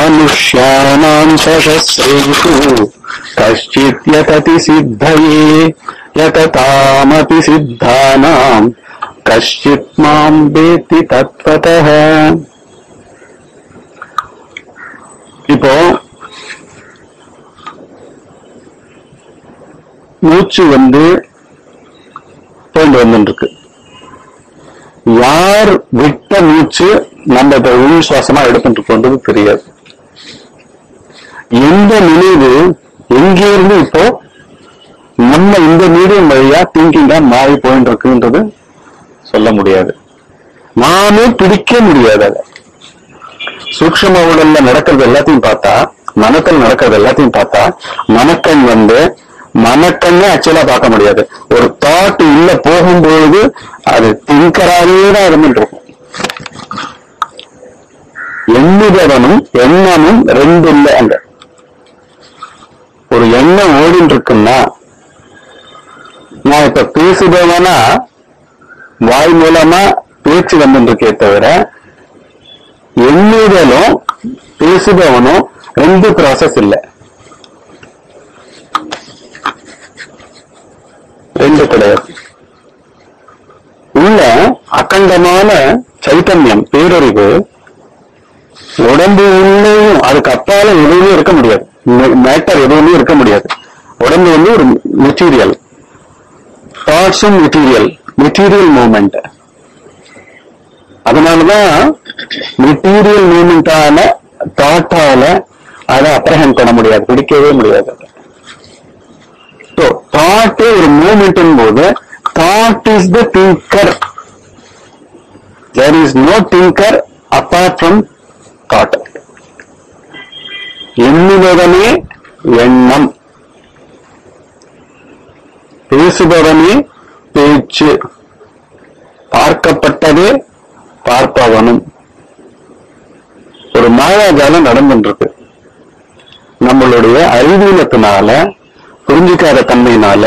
மனுஷ்யானாம் சசஸ்ரேஷு கஷ்டித் யததி சித்தயே யததாமபி சித்தானாம் கஷ்டித் மாம் வேத்தி தத்வதः இப்போ மூச்சு வந்து போயிட்டு வந்துட்டு இருக்கு யார் விட்ட மூச்சு நம்ம இப்ப உள் சுவாசமா எடுத்துட்டு இருக்கோன்றது தெரியாது எந்த நினைவு எங்கிருந்து இப்போ நம்ம இந்த மீடியம் வழியா திங்கிங்கா மாறி போயிட்டு இருக்குன்றது சொல்ல முடியாது நாமே பிடிக்க முடியாது அதை சூக்ஷ்ம உடல்ல நடக்கிறது எல்லாத்தையும் பார்த்தா மனத்தில் நடக்கிறது எல்லாத்தையும் பார்த்தா மனக்கண் வந்து மனக்கண்ணே ஆக்சுவலா பார்க்க முடியாது ஒரு தாட் உள்ள போகும்பொழுது அது திங்கராகவே தான் இருந்துட்டு இருக்கும் எண்ணுதவனும் எண்ணமும் ரெண்டு இல்லை அங்க ஒரு எண்ணம் ஓடிட்டு இருக்குன்னா நான் இப்ப பேசுபவனா வாய் மூலமா பேச்சு வந்துட்டு இருக்கே தவிர எண்ணுதலும் பேசுபவனும் ரெண்டு ப்ராசஸ் இல்லை ரெண்டு கிடையாது உள்ள அகண்டமான சைத்தன்யம் பேரறிவு உடம்பு உள்ளேயும் அதுக்கு அப்பால எதுவுமே இருக்க முடியாது மேட்டர் எதுவுமே இருக்க முடியாது உடம்பு வந்து ஒரு மெட்டீரியல் தாட்ஸும் மெட்டீரியல் மெட்டீரியல் மூமெண்ட் அதனாலதான் மெட்டீரியல் மூமெண்டான தாட்டால அதை அப்ரஹெண்ட் பண்ண முடியாது பிடிக்கவே முடியாது அதை. So, thought ஒரு மூமெண்ட் போது thought is the thinker there is no thinker apart from thought எண்ணுபவனே எண்ணம் பேசுபவனே பேச்சு பார்க்கப்பட்டதே பார்ப்பவனும் ஒரு மாயாஜாலம் நடந்துட்டு இருக்கு நம்மளுடைய அறிவீனத்தினால புரிஞ்சிக்காத தன்மையினால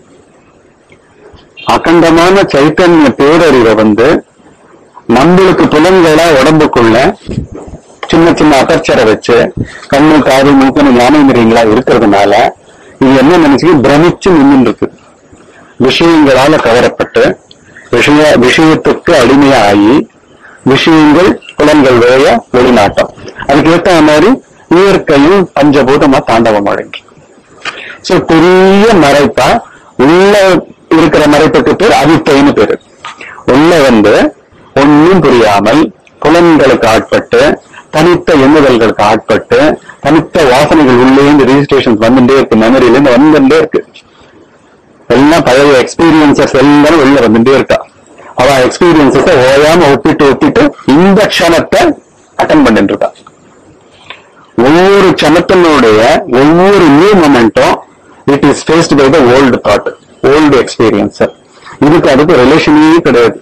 அகண்டமான சைத்தன்ய பேரறிவை வந்து நம்மளுக்கு புலன்களா உடம்புக்குள்ள சின்ன சின்ன அபர்ச்சரை வச்சு கண்ணு காது மூக்கணும் ஞானேந்திரியங்களா இருக்கிறதுனால இது என்ன நினைச்சு பிரமிச்சு நின்று இருக்கு விஷயங்களால கவரப்பட்டு விஷய விஷயத்துக்கு அடிமையாகி விஷயங்கள் புலன்கள் வேய வெளிநாட்டம் அதுக்கு ஏத்த மாதிரி இயற்கையும் பஞ்சபூதமா தாண்டவம் அடைஞ்சு சோ பெரிய மறைப்பா உள்ள இருக்கிற மறைப்புக்கு பேர் அவித்தைன்னு பேரு உள்ள வந்து ஒன்னும் புரியாமல் புலன்களுக்கு ஆட்பட்டு தனித்த எண்ணுதல்களுக்கு ஆட்பட்டு தனித்த வாசனைகள் உள்ளே இருந்து ரிஜிஸ்ட்ரேஷன் வந்துட்டே இருக்கு மெமரியில இருந்து வந்துட்டே இருக்கு எல்லாம் பழைய எக்ஸ்பீரியன்சஸ் எல்லாம் வெளில வந்துட்டே இருக்கா அவ எக்ஸ்பீரியன்சஸ் ஓயாம ஒப்பிட்டு ஒப்பிட்டு இந்த க்ஷணத்தை அட்டன் பண்ணிட்டு இருக்கா ஒவ்வொரு க்ஷணத்தினுடைய ஒவ்வொரு நியூ மொமெண்ட்டும் it is faced by the old thought old experience இதுக்கு அதுக்கு ரிலேஷனே கிடையாது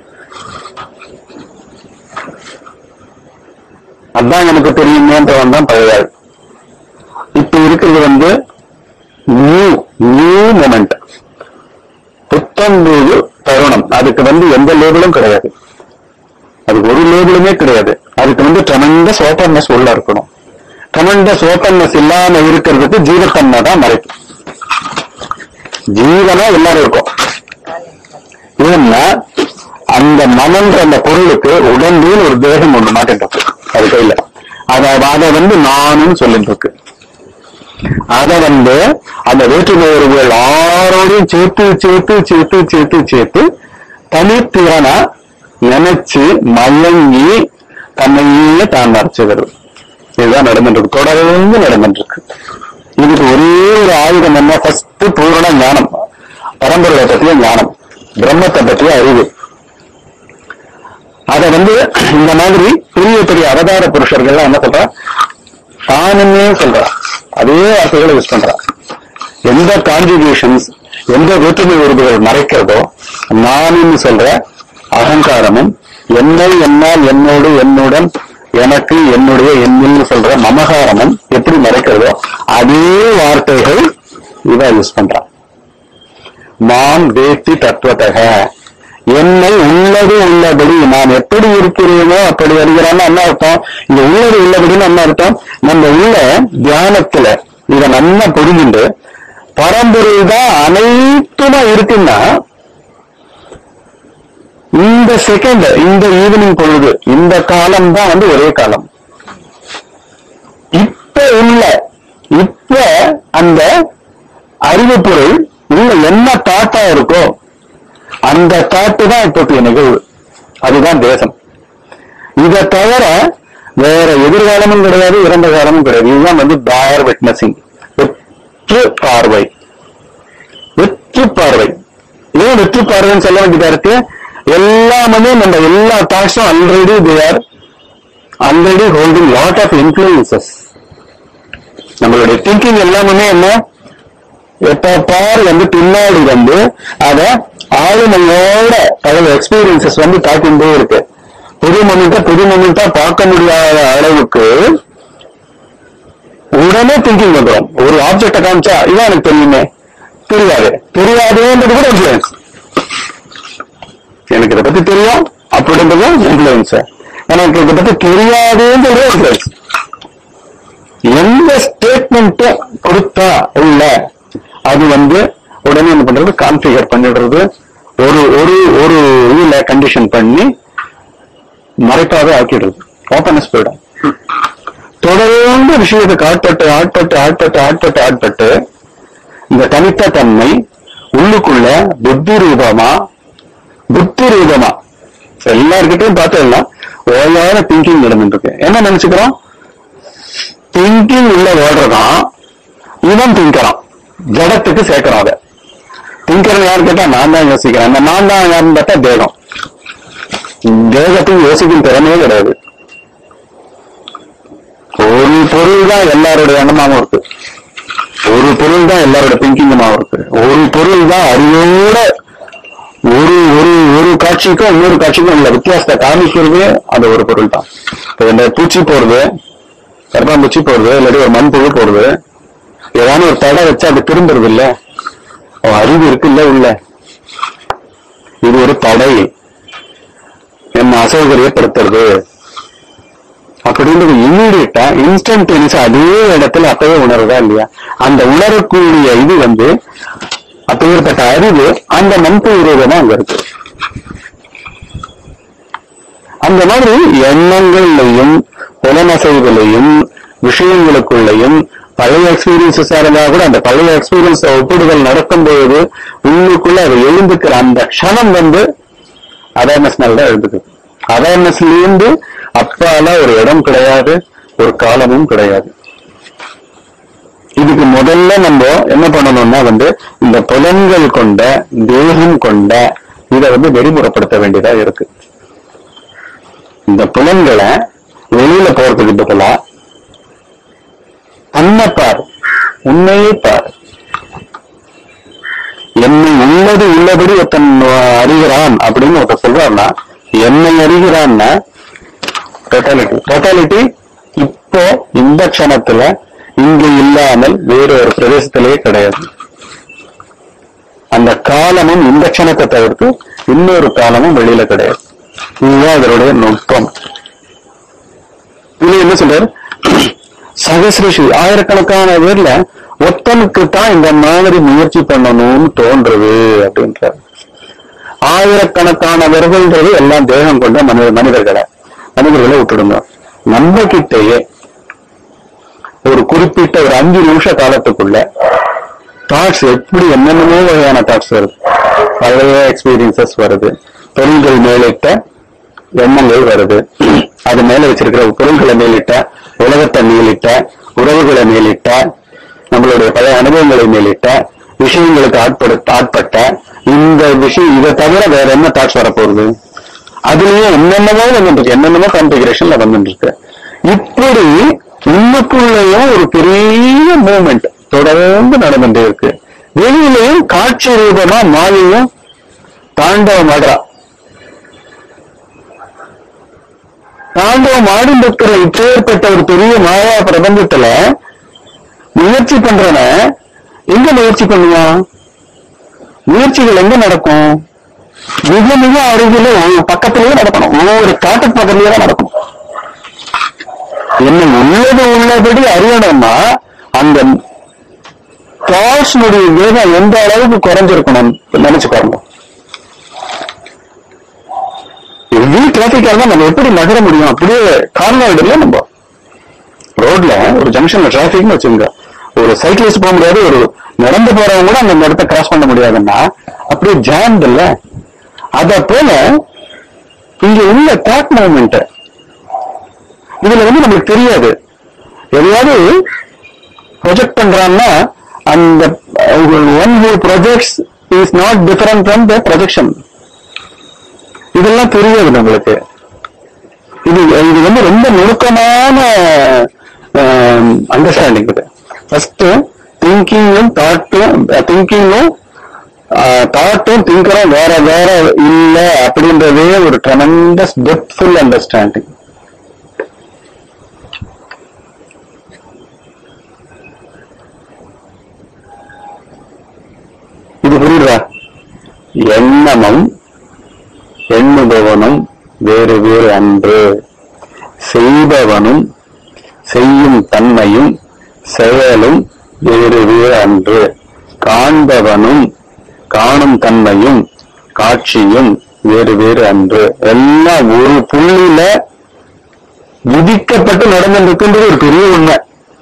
அதான் எனக்கு தெரியுமேன்றவன் தான் பழைய ஆள். இப்ப இருக்கிறது வந்து நியூ நியூ மொமெண்ட் புத்தம்புது தருணம் அதுக்கு வந்து எந்த லேபிளும் கிடையாது அதுக்கு ஒரு லேபிளுமே கிடையாது அதுக்கு வந்து tremendous openness உள்ள இருக்கணும் tremendous openness இல்லாம இருக்கிறதுக்கு ஜீவத்தன்மை தான் மறைக்கும் ஜீவனா எல்லாரும் இருக்கும் ஏன்னா அந்த மனன்ற அந்த பொருளுக்கு உடம்புன்னு ஒரு தேகம் ஒண்ணு மாட்டிட்டு இருக்கு அது கையில அத அதை வந்து நானும் சொல்லிட்டு இருக்கு அத வந்து அந்த வேற்றுமை உறவுகள் ஆரோடையும் சேர்த்து சேர்த்து சேர்த்து சேர்த்து சேர்த்து தனித்திறனா நினைச்சு மயங்கி தன்னையே தான் மறைச்சுகிறது இதுதான் நடந்துட்டு இருக்கு தொடர்ந்து நடந்துட்டு இருக்கு இதுக்கு ஒரே ஒரு ஆயுதம் என்ன ஃபர்ஸ்ட் பூரண ஞானம் பரம்பரை பற்றிய ஞானம் பிரம்மத்தை பற்றிய அறிவு அத வந்து இந்த மாதிரி பெரிய பெரிய அவதார புருஷர்கள்லாம் என்ன சொல்றா தானுமே சொல்றா அதே வார்த்தைகளை யூஸ் பண்றா எந்த கான்ட்ரிபியூஷன்ஸ் எந்த வேற்றுமை உறுப்புகள் மறைக்கிறதோ நானும் சொல்ற அகங்காரமும் என்னை என்னால் என்னோடு என்னுடன் எனக்கு என்னுடைய என்னில் சொல்ற மமகாரமும் எப்படி மறைக்கிறதோ அதே வார்த்தைகள் இவ யூஸ் பண்றா மாம் வேத்தி தத்துவத்தக என்னை உள்ளது உள்ளபடி நான் எப்படி இருக்கிறேனோ அப்படி வருகிறான்னு என்ன அர்த்தம் இங்க உள்ளது உள்ளபடின்னு என்ன அர்த்தம் நம்ம உள்ள தியானத்துல இத நல்லா புரிஞ்சுண்டு பரம்பொருள் தான் அனைத்துமா இருக்குன்னா இந்த செகண்ட் இந்த ஈவினிங் பொழுது இந்த காலம் தான் வந்து ஒரே காலம் இப்ப உள்ள இப்ப அந்த அறிவு பொருள் உள்ள என்ன தாட்டா இருக்கோ அந்த தாட்டு தான் இப்போதைய நிகழ்வு அதுதான் தேசம் இதை தவிர வேற எதிர்காலமும் கிடையாது இறந்த காலமும் கிடையாது இதுதான் வந்து பார் விட்னஸிங் வெற்று பார்வை வெற்று பார்வை ஏன் வெற்று பார்வைன்னு சொல்ல வேண்டியதா இருக்கு எல்லாமே நம்ம எல்லா தாட்ஸும் already there already holding lot of influences நம்மளுடைய திங்கிங் எல்லாமே என்ன எப்ப பார் வந்து பின்னாடி வந்து அத ஆளுமையோட பழைய எக்ஸ்பீரியன்சஸ் வந்து காட்டிண்டே இருக்கு புது மொமெண்ட்டா புது மொமெண்ட்டா பார்க்க முடியாத அளவுக்கு உடனே திங்கிங் வந்துடும் ஒரு ஆப்ஜெக்ட காமிச்சா இதான் எனக்கு தெரியுமே தெரியாது தெரியாதுன்றது கூட இன்ஃபுளுன்ஸ் எனக்கு இதை பத்தி தெரியும் அப்படின்றது இன்ஃபுளுன்ஸ் எனக்கு இதை பத்தி தெரியாதுன்றது இன்ஃபுளுன்ஸ் எந்த ஸ்டேட்மெண்ட் கொடுத்தா உள்ள அது வந்து உடனே என்ன பண்றது கான்ஃபிகர் பண்ணிடுறது ஒரு ஒரு ஒரு இதுல கண்டிஷன் பண்ணி மறைப்பாக ஆக்கிடுறது ஓப்பனஸ் போயிடும் தொடர்ந்து விஷயத்தை ஆட்பட்டு ஆட்பட்டு ஆட்பட்டு ஆட்பட்டு ஆட்பட்டு இந்த தனித்த தன்மை உள்ளுக்குள்ள புத்தி ரூபமா புத்தி ரூபமா எல்லார்கிட்டையும் பார்த்தோம்னா ஓயாத திங்கிங் நடந்துட்டு இருக்கு என்ன நினைச்சுக்கிறோம் திங்கிங் உள்ள ஓடுறதான் இவன் திங்கறான் ஜடத்துக்கு சேர்க்கிறான் அதை திங்கரன் யாரு கேட்டா நான் தான் யோசிக்கிறேன் அந்த நான் தான் யாருன்னு பார்த்தா தேகம் தேகத்துக்கு யோசிக்கும் திறமையே கிடையாது ஒரு பொருள் தான் எல்லாருடைய எண்ணமாவும் இருக்கு ஒரு பொருள் தான் எல்லாரோட திங்கிங்கமாவும் இருக்கு ஒரு பொருள் தான் அறிவோட ஒரு ஒரு ஒரு காட்சிக்கும் இன்னொரு காட்சிக்கும் உள்ள வித்தியாசத்தை காமிக்கிறதே அந்த ஒரு பொருள் தான் இப்ப இந்த பூச்சி போறது கருப்பாம்பூச்சி போறது இல்லாட்டி ஒரு மண் புழு போறது ஏதாவது ஒரு தடை வச்சு அது திரும்புறது இல்ல அவன் அறிவு இருக்குல்ல உள்ள இது ஒரு தடை என்ன அசௌகரியப்படுத்துறது அப்படின்றது இம்மீடியட்டா இன்ஸ்டன்டேனியஸ் அதே இடத்துல அப்பவே உணர்றதா இல்லையா அந்த உணரக்கூடிய இது வந்து அப்பேற்பட்ட அறிவு அந்த மண்புழு ரூபமா அங்க இருக்கு அந்த மாதிரி எண்ணங்கள்லையும் புலனசைவிலையும் விஷயங்களுக்குள்ளேயும் பழைய எக்ஸ்பீரியன்ஸஸ் இருந்தா கூட அந்த பழைய எக்ஸ்பீரியன்ஸ் ஒப்பிடுதல் நடக்கும்போது உள்ளுக்குள்ள அது எழுந்துக்கிற அந்த க்ஷணம் வந்து அவேர்னஸ்னால தான் எழுந்துக்குது அவேர்னஸ்ல இருந்து அப்பால ஒரு இடம் கிடையாது ஒரு காலமும் கிடையாது இதுக்கு முதல்ல நம்ம என்ன பண்ணணும்னா வந்து இந்த புலன்கள் கொண்ட தேகம் கொண்ட இதை வந்து நெறிமுறைப்படுத்த வேண்டியதா இருக்கு இந்த புலன்களை வெளியில போறதுக்கு பதிலா தன்னை பார் உண்மையை பார் என்னை உள்ளது உள்ளபடி ஒருத்தன் அறிகிறான் அப்படின்னு ஒருத்தர் சொல்றான்னா என்னை அறிகிறான்னா டோட்டாலிட்டி டோட்டாலிட்டி இப்போ இந்த க்ஷணத்துல இங்கு இல்லாமல் வேறு ஒரு பிரதேசத்திலேயே கிடையாது அந்த காலமும் இந்த க்ஷணத்தை தவிர்த்து இன்னொரு காலமும் வெளியில கிடையாது இதுதான் இதனுடைய நுட்பம் இதுல என்ன சொல்றாரு சகசிரஷி ஆயிரக்கணக்கான பேர்ல ஒத்தனுக்கு தான் இந்த மாதிரி முயற்சி பண்ணணும்னு தோன்றுது அப்படின்றார் ஆயிரக்கணக்கானவர்கள்ன்றது எல்லாம் தேகம் கொண்ட மனித மனிதர்களை மனிதர்களை விட்டுடுங்க நம்ம கிட்டேயே ஒரு குறிப்பிட்ட ஒரு அஞ்சு நிமிஷ காலத்துக்குள்ள தாட்ஸ் எப்படி என்னென்னமோ வகையான தாட்ஸ் வருது பழைய எக்ஸ்பீரியன்சஸ் வருது தொழில்கள் மேலிட்ட எண்ணங்கள் வருது அது மேல வச்சிருக்கிற பொருள்களை மேலிட்ட உலகத்தை மேலிட்ட உறவுகளை மேலிட்ட நம்மளுடைய பழைய அனுபவங்களை மேலிட்ட விஷயங்களுக்கு ஆட்படு ஆட்பட்ட இந்த விஷயம் இதை தவிர வேற என்ன தாட்ஸ் வரப்போகுது அதுலயே என்னென்னமோ வந்துட்டு இருக்கு என்னென்னமோ கான்பிகரேஷன்ல வந்துட்டு இருக்கு இப்படி உள்ளுக்குள்ளேயும் ஒரு பெரிய மூமெண்ட் தொடர்ந்து நடந்துட்டே இருக்கு வெளியிலையும் காட்சி ரூபமா மாலியும் தாண்டவம் ஆடுறா தாண்டவம் ஆடும் இருக்கிற இப்பேற்பட்ட ஒரு பெரிய மாயா பிரபஞ்சத்துல முயற்சி பண்றவன் எங்க முயற்சி பண்ணுவான் முயற்சிகள் எங்க நடக்கும் மிக மிக அருகில ஒவ்வொரு பக்கத்திலேயே நடக்கணும் ஒவ்வொரு காட்டுக்கு பக்கத்திலேயே தான் நடக்கணும் என்ன உள்ளது உள்ளபடி அறியணும்னா அந்த தாட்ஸ்னுடைய வேகம் எந்த அளவுக்கு குறைஞ்சிருக்கணும் நினைச்சு பாருங்க ஹெவி டிராபிக்கா இருந்தா நம்ம எப்படி நகர முடியும் அப்படியே கார்னர் இல்ல நம்ம ரோட்ல ஒரு ஜங்ஷன்ல டிராபிக்னு வச்சுங்க ஒரு சைக்கிளிஸ்ட் போக முடியாது ஒரு நடந்து போறவங்க கூட அந்த இடத்த கிராஸ் பண்ண முடியாதுன்னா அப்படியே ஜாம் இல்ல அத போல இங்க உள்ள தாட் மூவ்மெண்ட் இதுல வந்து நமக்கு தெரியாது எதையாவது ப்ரொஜெக்ட் பண்றான்னா அந்த one who projects is not different from the projection இதெல்லாம் தெரியாது நம்மளுக்கு இது இது வந்து ரொம்ப நுணுக்கமான அண்டர்ஸ்டாண்டிங் இது ஃபர்ஸ்ட் திங்கிங்கும் தாட்டும் திங்கிங்கும் தாட்டும் திங்கரும் வேற வேற இல்ல அப்படின்றதே ஒரு ட்ரெமெண்டஸ் டெப்த்ஃபுல் அண்டர்ஸ்டாண்டிங் இது புரியுதா எண்ணமும் எண்ணுபவனும் வேறு வேறு அன்று செய்பவனும் செய்யும் தன்மையும் செயலும் வேறு வேறு அன்று காண்பவனும் காணும் தன்மையும் காட்சியும் வேறு வேறு அன்று எல்லாம் ஒரு புள்ளியில விதிக்கப்பட்டு நடந்திருக்குன்றது ஒரு பெரிய உண்மை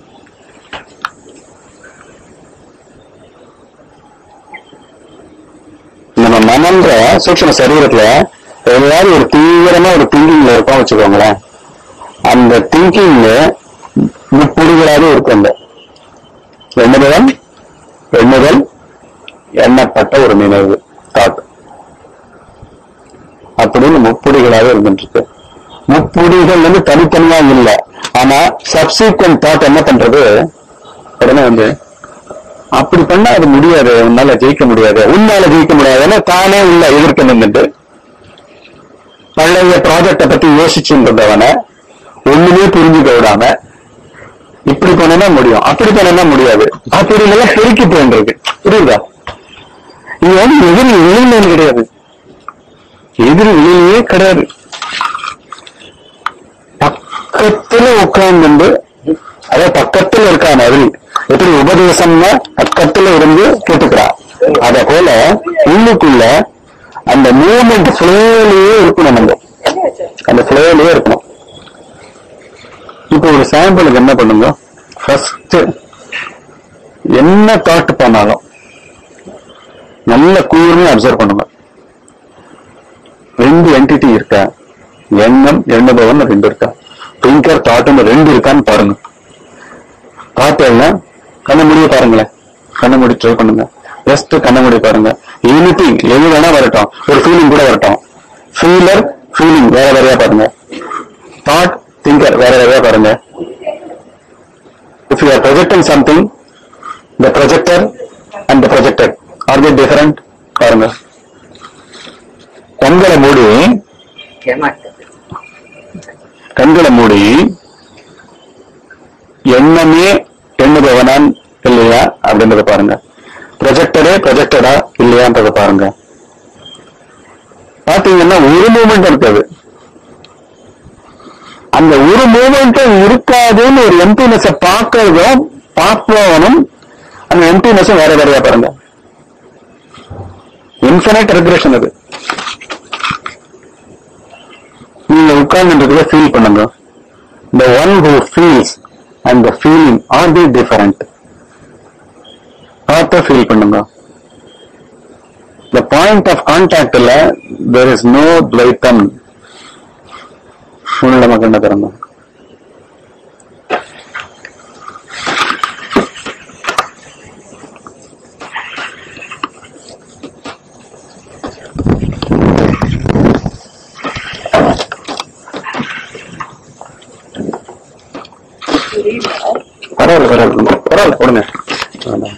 நம்ம மனன்ற சூட்சம சரீரத்துல எதையாவது ஒரு தீவிரமா ஒரு திங்கிங்ல இருக்கோம் வச்சுக்கோங்களேன் அந்த திங்கிங்ல முப்பொடிகளாக இருக்கும் அந்த எண்ணுதல் எண்ணுதல் எண்ணப்பட்ட ஒரு நினைவு தாட் அப்படின்னு முப்பொடிகளாக இருந்துட்டு இருக்கு முப்பொடிகள் வந்து தனித்தனியா இல்லை ஆனா சப்சீக்வன்ட் தாட் என்ன பண்றது உடனே வந்து அப்படி பண்ணா அது முடியாது உன்னால ஜெயிக்க முடியாது உன்னால ஜெயிக்க முடியாது ஏன்னா தானே உள்ள எதிர்க்க நின்றுட்டு பழைய ப்ராஜெக்ட பத்தி யோசிச்சுட்டு இருந்தவன ஒண்ணுமே புரிஞ்சுக்க விடாம இப்படி பண்ணனா முடியும் அப்படி பண்ணனா முடியாது அப்படி எல்லாம் பெருக்கி போயிருக்கு புரியுதா இது வந்து எதிரி விளைநிலை கிடையாது எதிரி விளையே கிடையாது பக்கத்துல உட்கார்ந்து அதாவது பக்கத்துல இருக்கா மாதிரி எப்படி உபதேசம்னா பக்கத்துல இருந்து கேட்டுக்கிறான் அத போல உள்ளுக்குள்ள அந்த மூமெண்ட் ஃப்ளோலயே இருக்கணும் நம்ம அந்த ஃப்ளோலயே இருக்கணும் இப்போ ஒரு சாம்பிளுக்கு என்ன பண்ணுங்க ஃபர்ஸ்ட் என்ன தாட் பண்ணாலும் நல்ல கூர்மையா அப்சர்வ் பண்ணுங்க ரெண்டு என்டிட்டி இருக்கா எண்ணம் எண்ணுபவன் ரெண்டு இருக்கா திங்கர் தாட்னு ரெண்டு இருக்கான்னு பாருங்க பார்த்தேன்னா கண்ண முடிய பாருங்களேன் கண்ண மூடி ட்ரை பண்ணுங்க ஜஸ்ட் கண்ண மூடி பாருங்க எனிதிங் எது வேணா வரட்டும் ஒரு ஃபீலிங் கூட வரட்டும் ஃபீலர் ஃபீலிங் வேற வேறையா பாருங்க தாட் திங்கர் வேற வேறையா பாருங்க if you are projecting something the projector and the projected are the different பாருங்க கண்களை மூடி கண்களை மூடி எண்ணமே எண்ணுபவனான் இல்லையா அப்படின்றத பாருங்க ப்ரொஜெக்டரே ப்ரொஜெக்டடா இல்லையான்றத பாருங்க பாத்தீங்கன்னா ஒரு மூமெண்ட் இருக்காது அந்த ஒரு மூமெண்ட்டும் இருக்காதுன்னு ஒரு எம்டினஸ் பார்க்கறதும் பார்ப்பவனும் அந்த எம்டினஸும் வேற வேறையா பாருங்க இன்ஃபினைட் ரெக்ரேஷன் அது நீங்க உட்கார்ந்து ஃபீல் பண்ணுங்க the one who feels and the feeling are they different பார்த்து ஃபீல் பண்ணுங்க the point of contact ல there is no துவைத்தம் உள்ள கண்ண திறங்க பரவாயில்ல பரவாயில்ல பரவாயில்ல கொடுங்க வேண்டாம்.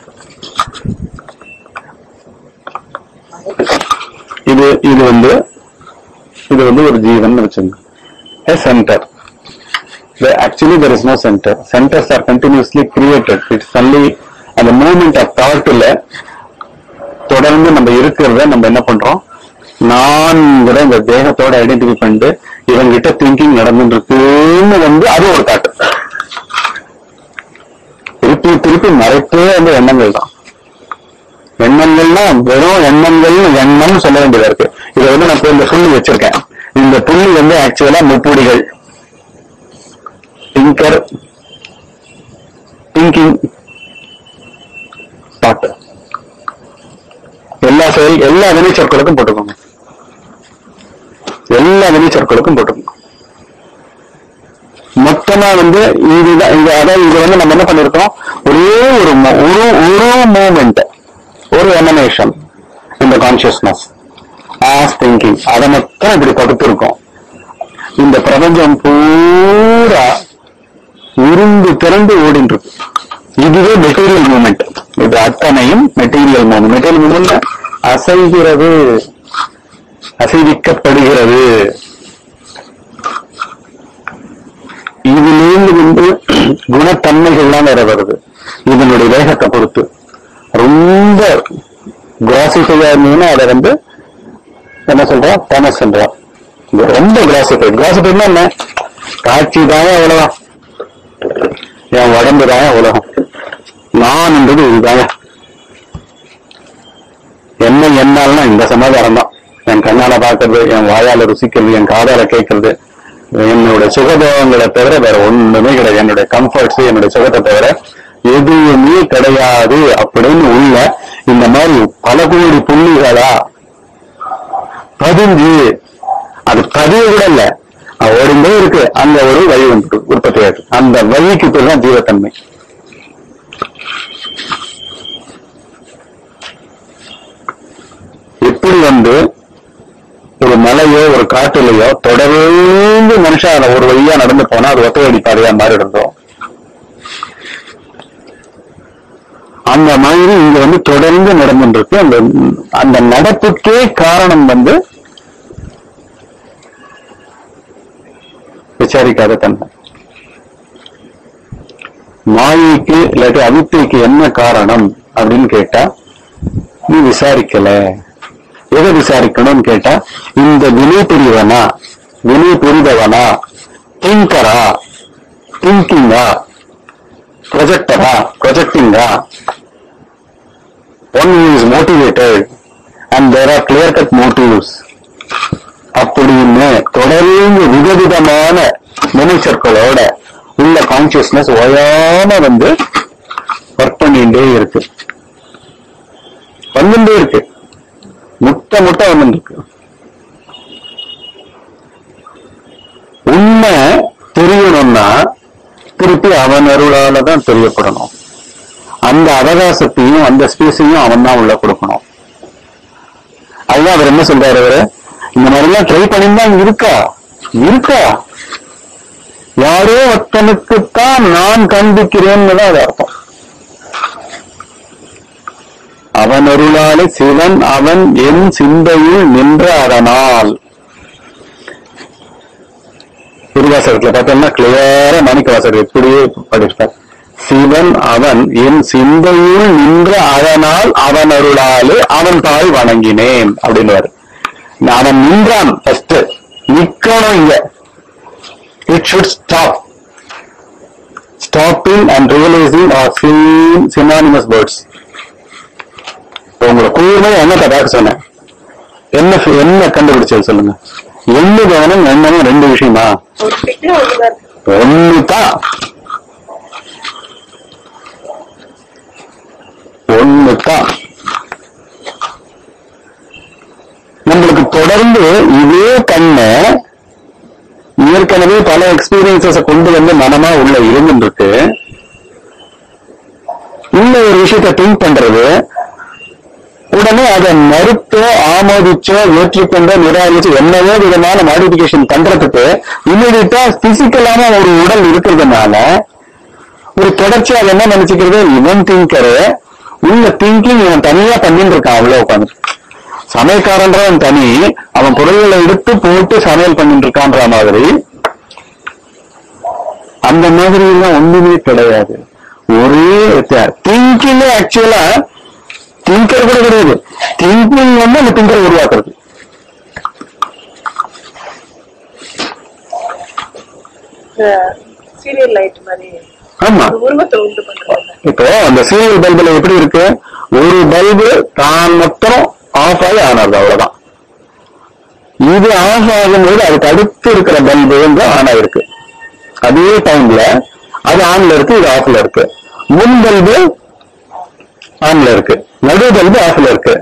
இது இது வந்து இது வந்து ஒரு ஜீவன் வச்சுங்க a center There- actually there is no center centers are continuously created it's only அந்த movement of thought ல தொடர்ந்து நம்ம இருக்கிறத நம்ம என்ன பண்றோம் நான்கிற இந்த தேகத்தோட ஐடென்டிஃபை பண்ணிட்டு இவங்கிட்ட திங்கிங் நடந்துட்டு இருக்குன்னு வந்து அது ஒரு தாட்டு திருப்பி திருப்பி மறைப்பே அந்த எண்ணங்கள் தான் எண்ணங்கள்னா வெறும் எண்ணங்கள் எண்ணம் சொல்ல வேண்டியதா இருக்கு இதை வந்து நான் இப்ப இந்த புள்ளி வச்சிருக்கேன் இந்த புள்ளி வந்து ஆக்சுவலா முப்புடிகள் திங்கர் திங்கிங் தாட் எல்லா செயல் எல்லா வினைச்சொற்களுக்கும் போட்டுக்கோங்க எல்லா வினைச்சொற்களுக்கும் போட்டுக்கோங்க மொத்தமா வந்து இதுதான் இது அதாவது இது வந்து நம்ம என்ன பண்ணிருக்கோம் ஒரே ஒரு mo- ஒரு ஒரு மூமெண்ட் ஒரு எமனேஷன் இந்த கான்சியஸ்னஸ் ஆஸ் திங்கிங் அதை மட்டும் இப்படி படுத்திருக்கோம் இந்த பிரபஞ்சம் பூரா உருந்து திறந்து ஓடிட்டு இருக்கு இதுவே மெட்டீரியல் மூமெண்ட் இது அத்தனையும் மெட்டீரியல் மூமெண்ட் மெட்டீரியல் மூமெண்ட் அசைகிறது அசைவிக்கப்படுகிறது இதிலிருந்து வந்து குணத்தன்மைகள்லாம் வேற வருது இதனுடைய வேகத்தை பொறுத்து ரொம்ப கிராசிஃபையா இருந்ததுன்னா அதை வந்து என்ன சொல்றோம் தாமஸ் சொல்றோம் இது ரொம்ப கிராசிஃபை கிராசிஃபைனா என்ன காட்சி தானே அவ்வளவுதான் என் உடம்பு தானே உலகம் நான்ன்றது இதுதாங்க என்ன என்னால்னா இந்த சமாதானம் தான் என் கண்ணால பார்க்கறது என் வாயால ருசிக்கிறது என் காதால கேட்கறது என்னோட சுகபோகங்களை தவிர வேற ஒண்ணுமே கிடையாது என்னுடைய கம்ஃபர்ட்ஸ் என்னுடைய சுகத்தை தவிர எதுவுமே கிடையாது அப்படின்னு உள்ள இந்த மாதிரி பல கோடி புள்ளிகளா பதிஞ்சு அது பதிவு கூட இல்ல அது ஓடிண்டே இருக்கு அந்த ஒரு வழி வந்து உற்பத்தி ஆகுது அந்த வழிக்கு பேர் தான் ஜீவத்தன்மை எப்படி வந்து ஒரு மலையோ ஒரு காட்டுலயோ தொடர்ந்து மனுஷன் அதை ஒரு வழியா நடந்து போனா அது ஒத்த வழி பாதையா மாறிடுறதோ அந்த மாதிரி இங்க வந்து தொடர்ந்து நடந்துட்டு இருக்கு அந்த அந்த நடப்புக்கே காரணம் வந்து விசாரிக்காத தன்மை மாயைக்கு இல்லாட்டி அவித்தைக்கு என்ன காரணம் அப்படின்னு கேட்டா நீ விசாரிக்கல எதை விசாரிக்கணும்னு கேட்டா இந்த வினை புரியவனா வினை புரிதவனா திங்கரா திங்கிங்கா ப்ரொஜெக்டரா ப்ரொஜெக்டிங்கா one is motivated and there are clear cut motives அப்படின்னு தொடர்ந்து விதவிதமான மனுஷர்களோட உள்ள கான்சியஸ்னஸ் ஓயாம வந்து ஒர்க் பண்ணிட்டே இருக்கு வந்துட்டே இருக்கு முட்டை முட்டை வந்துட்டு இருக்கு உண்மை தெரியணும்னா திருப்பி அவன் அருளால தான் தெரியப்படணும் அந்த அவகாசத்தையும் அந்த ஸ்பேஸையும் அவன் தான் உள்ள கொடுக்கணும் அதுதான் அவர் என்ன சொல்றாரு அவரு இந்த மாதிரி எல்லாம் ட்ரை பண்ணிதான் இருக்கா இருக்கா யாரோ ஒருத்தனுக்குத்தான் நான் காண்பிக்கிறேன்னு தான் அது அர்த்தம் அவன் அருளாலே சிவன் அவன் என் சிந்தையில் நின்ற அதனால் திருவாசகத்துல பார்த்தோம்னா கிளியரா மாணிக்கவாசகர் எப்படியே படிப்பார் சிவன் அவன் என் சிந்தையில் நின்ற அதனால் அவன் அருளாலே அவன் தாய் வணங்கினேன் அப்படின்னுவாரு அவன் நின்றான் ஃபர்ஸ்ட் நிக்கணும் இங்க it should stop stopping and realising are seen synonymous words உங்களை கூர்மை என்ன பார்க்க சொன்னேன் என்ன fi- என்ன கண்டுபிடிச்சது சொல்லுங்க எண்ணு கவனம் எண்ணமும் ரெண்டு விஷயமா ஒரு பிட்டு ஒண்ணுதான் இருக்கு. ஒண்ணுதான் ஒண்ணுதான் நம்மளுக்கு தொடர்ந்து இதே கண்ணை ஏற்கனவே பல எக்ஸ்பீரியன்சஸ் கொண்டு வந்து மனமா உள்ள இருந்துட்டு இருக்கு இந்த ஒரு விஷயத்தை திங்க் பண்றது உடனே அதை மறுத்தோ ஆமோதிச்சோ ஏற்றுக்கொண்டோ நிராகரிச்சு என்னவோ விதமான மாடிபிகேஷன் பண்றதுக்கு இமீடியட்டா பிசிக்கலான ஒரு உடல் இருக்கிறதுனால ஒரு தொடர்ச்சி அதை என்ன நினைச்சுக்கிறது இவன் திங்கரு உள்ள திங்கிங் இவன் தனியா பண்ணிட்டு இருக்கான் அவ்வளவு உட்காந்து சமையல்காரன்றவன் தனி அவன் பொருள்களை எடுத்து போட்டு சமையல் பண்ணிட்டு இருக்கான்ற மாதிரி அந்த மாதிரி எல்லாம் ஒண்ணுமே கிடையாது ஒரே திங்கிங் ஆக்சுவலா திங்கர் கூட கிடையாது திங்கிங் வந்து அந்த திங்கரை உருவாக்குறது சீரியல் லைட் மாதிரி ஆமா ஒரு உருவத்தை உண்டு பண்றது இப்போ அந்த சீரியல் பல்புல எப்படி இருக்கு ஒரு பல்பு தான் மொத்தம் ஆஃப் ஆகி ஆன் ஆகுது அவ்வளவுதான் இது ஆஃப் ஆகும்போது அதுக்கு அடுத்து இருக்கிற பல்பு வந்து ஆன் ஆயிருக்கு அதே டைம்ல அது ஆன்ல இருக்கு இது ஆஃப்ல இருக்கு முன் பல்பு ஆன்ல இருக்கு நடு பல்பு ஆஃப்ல இருக்கு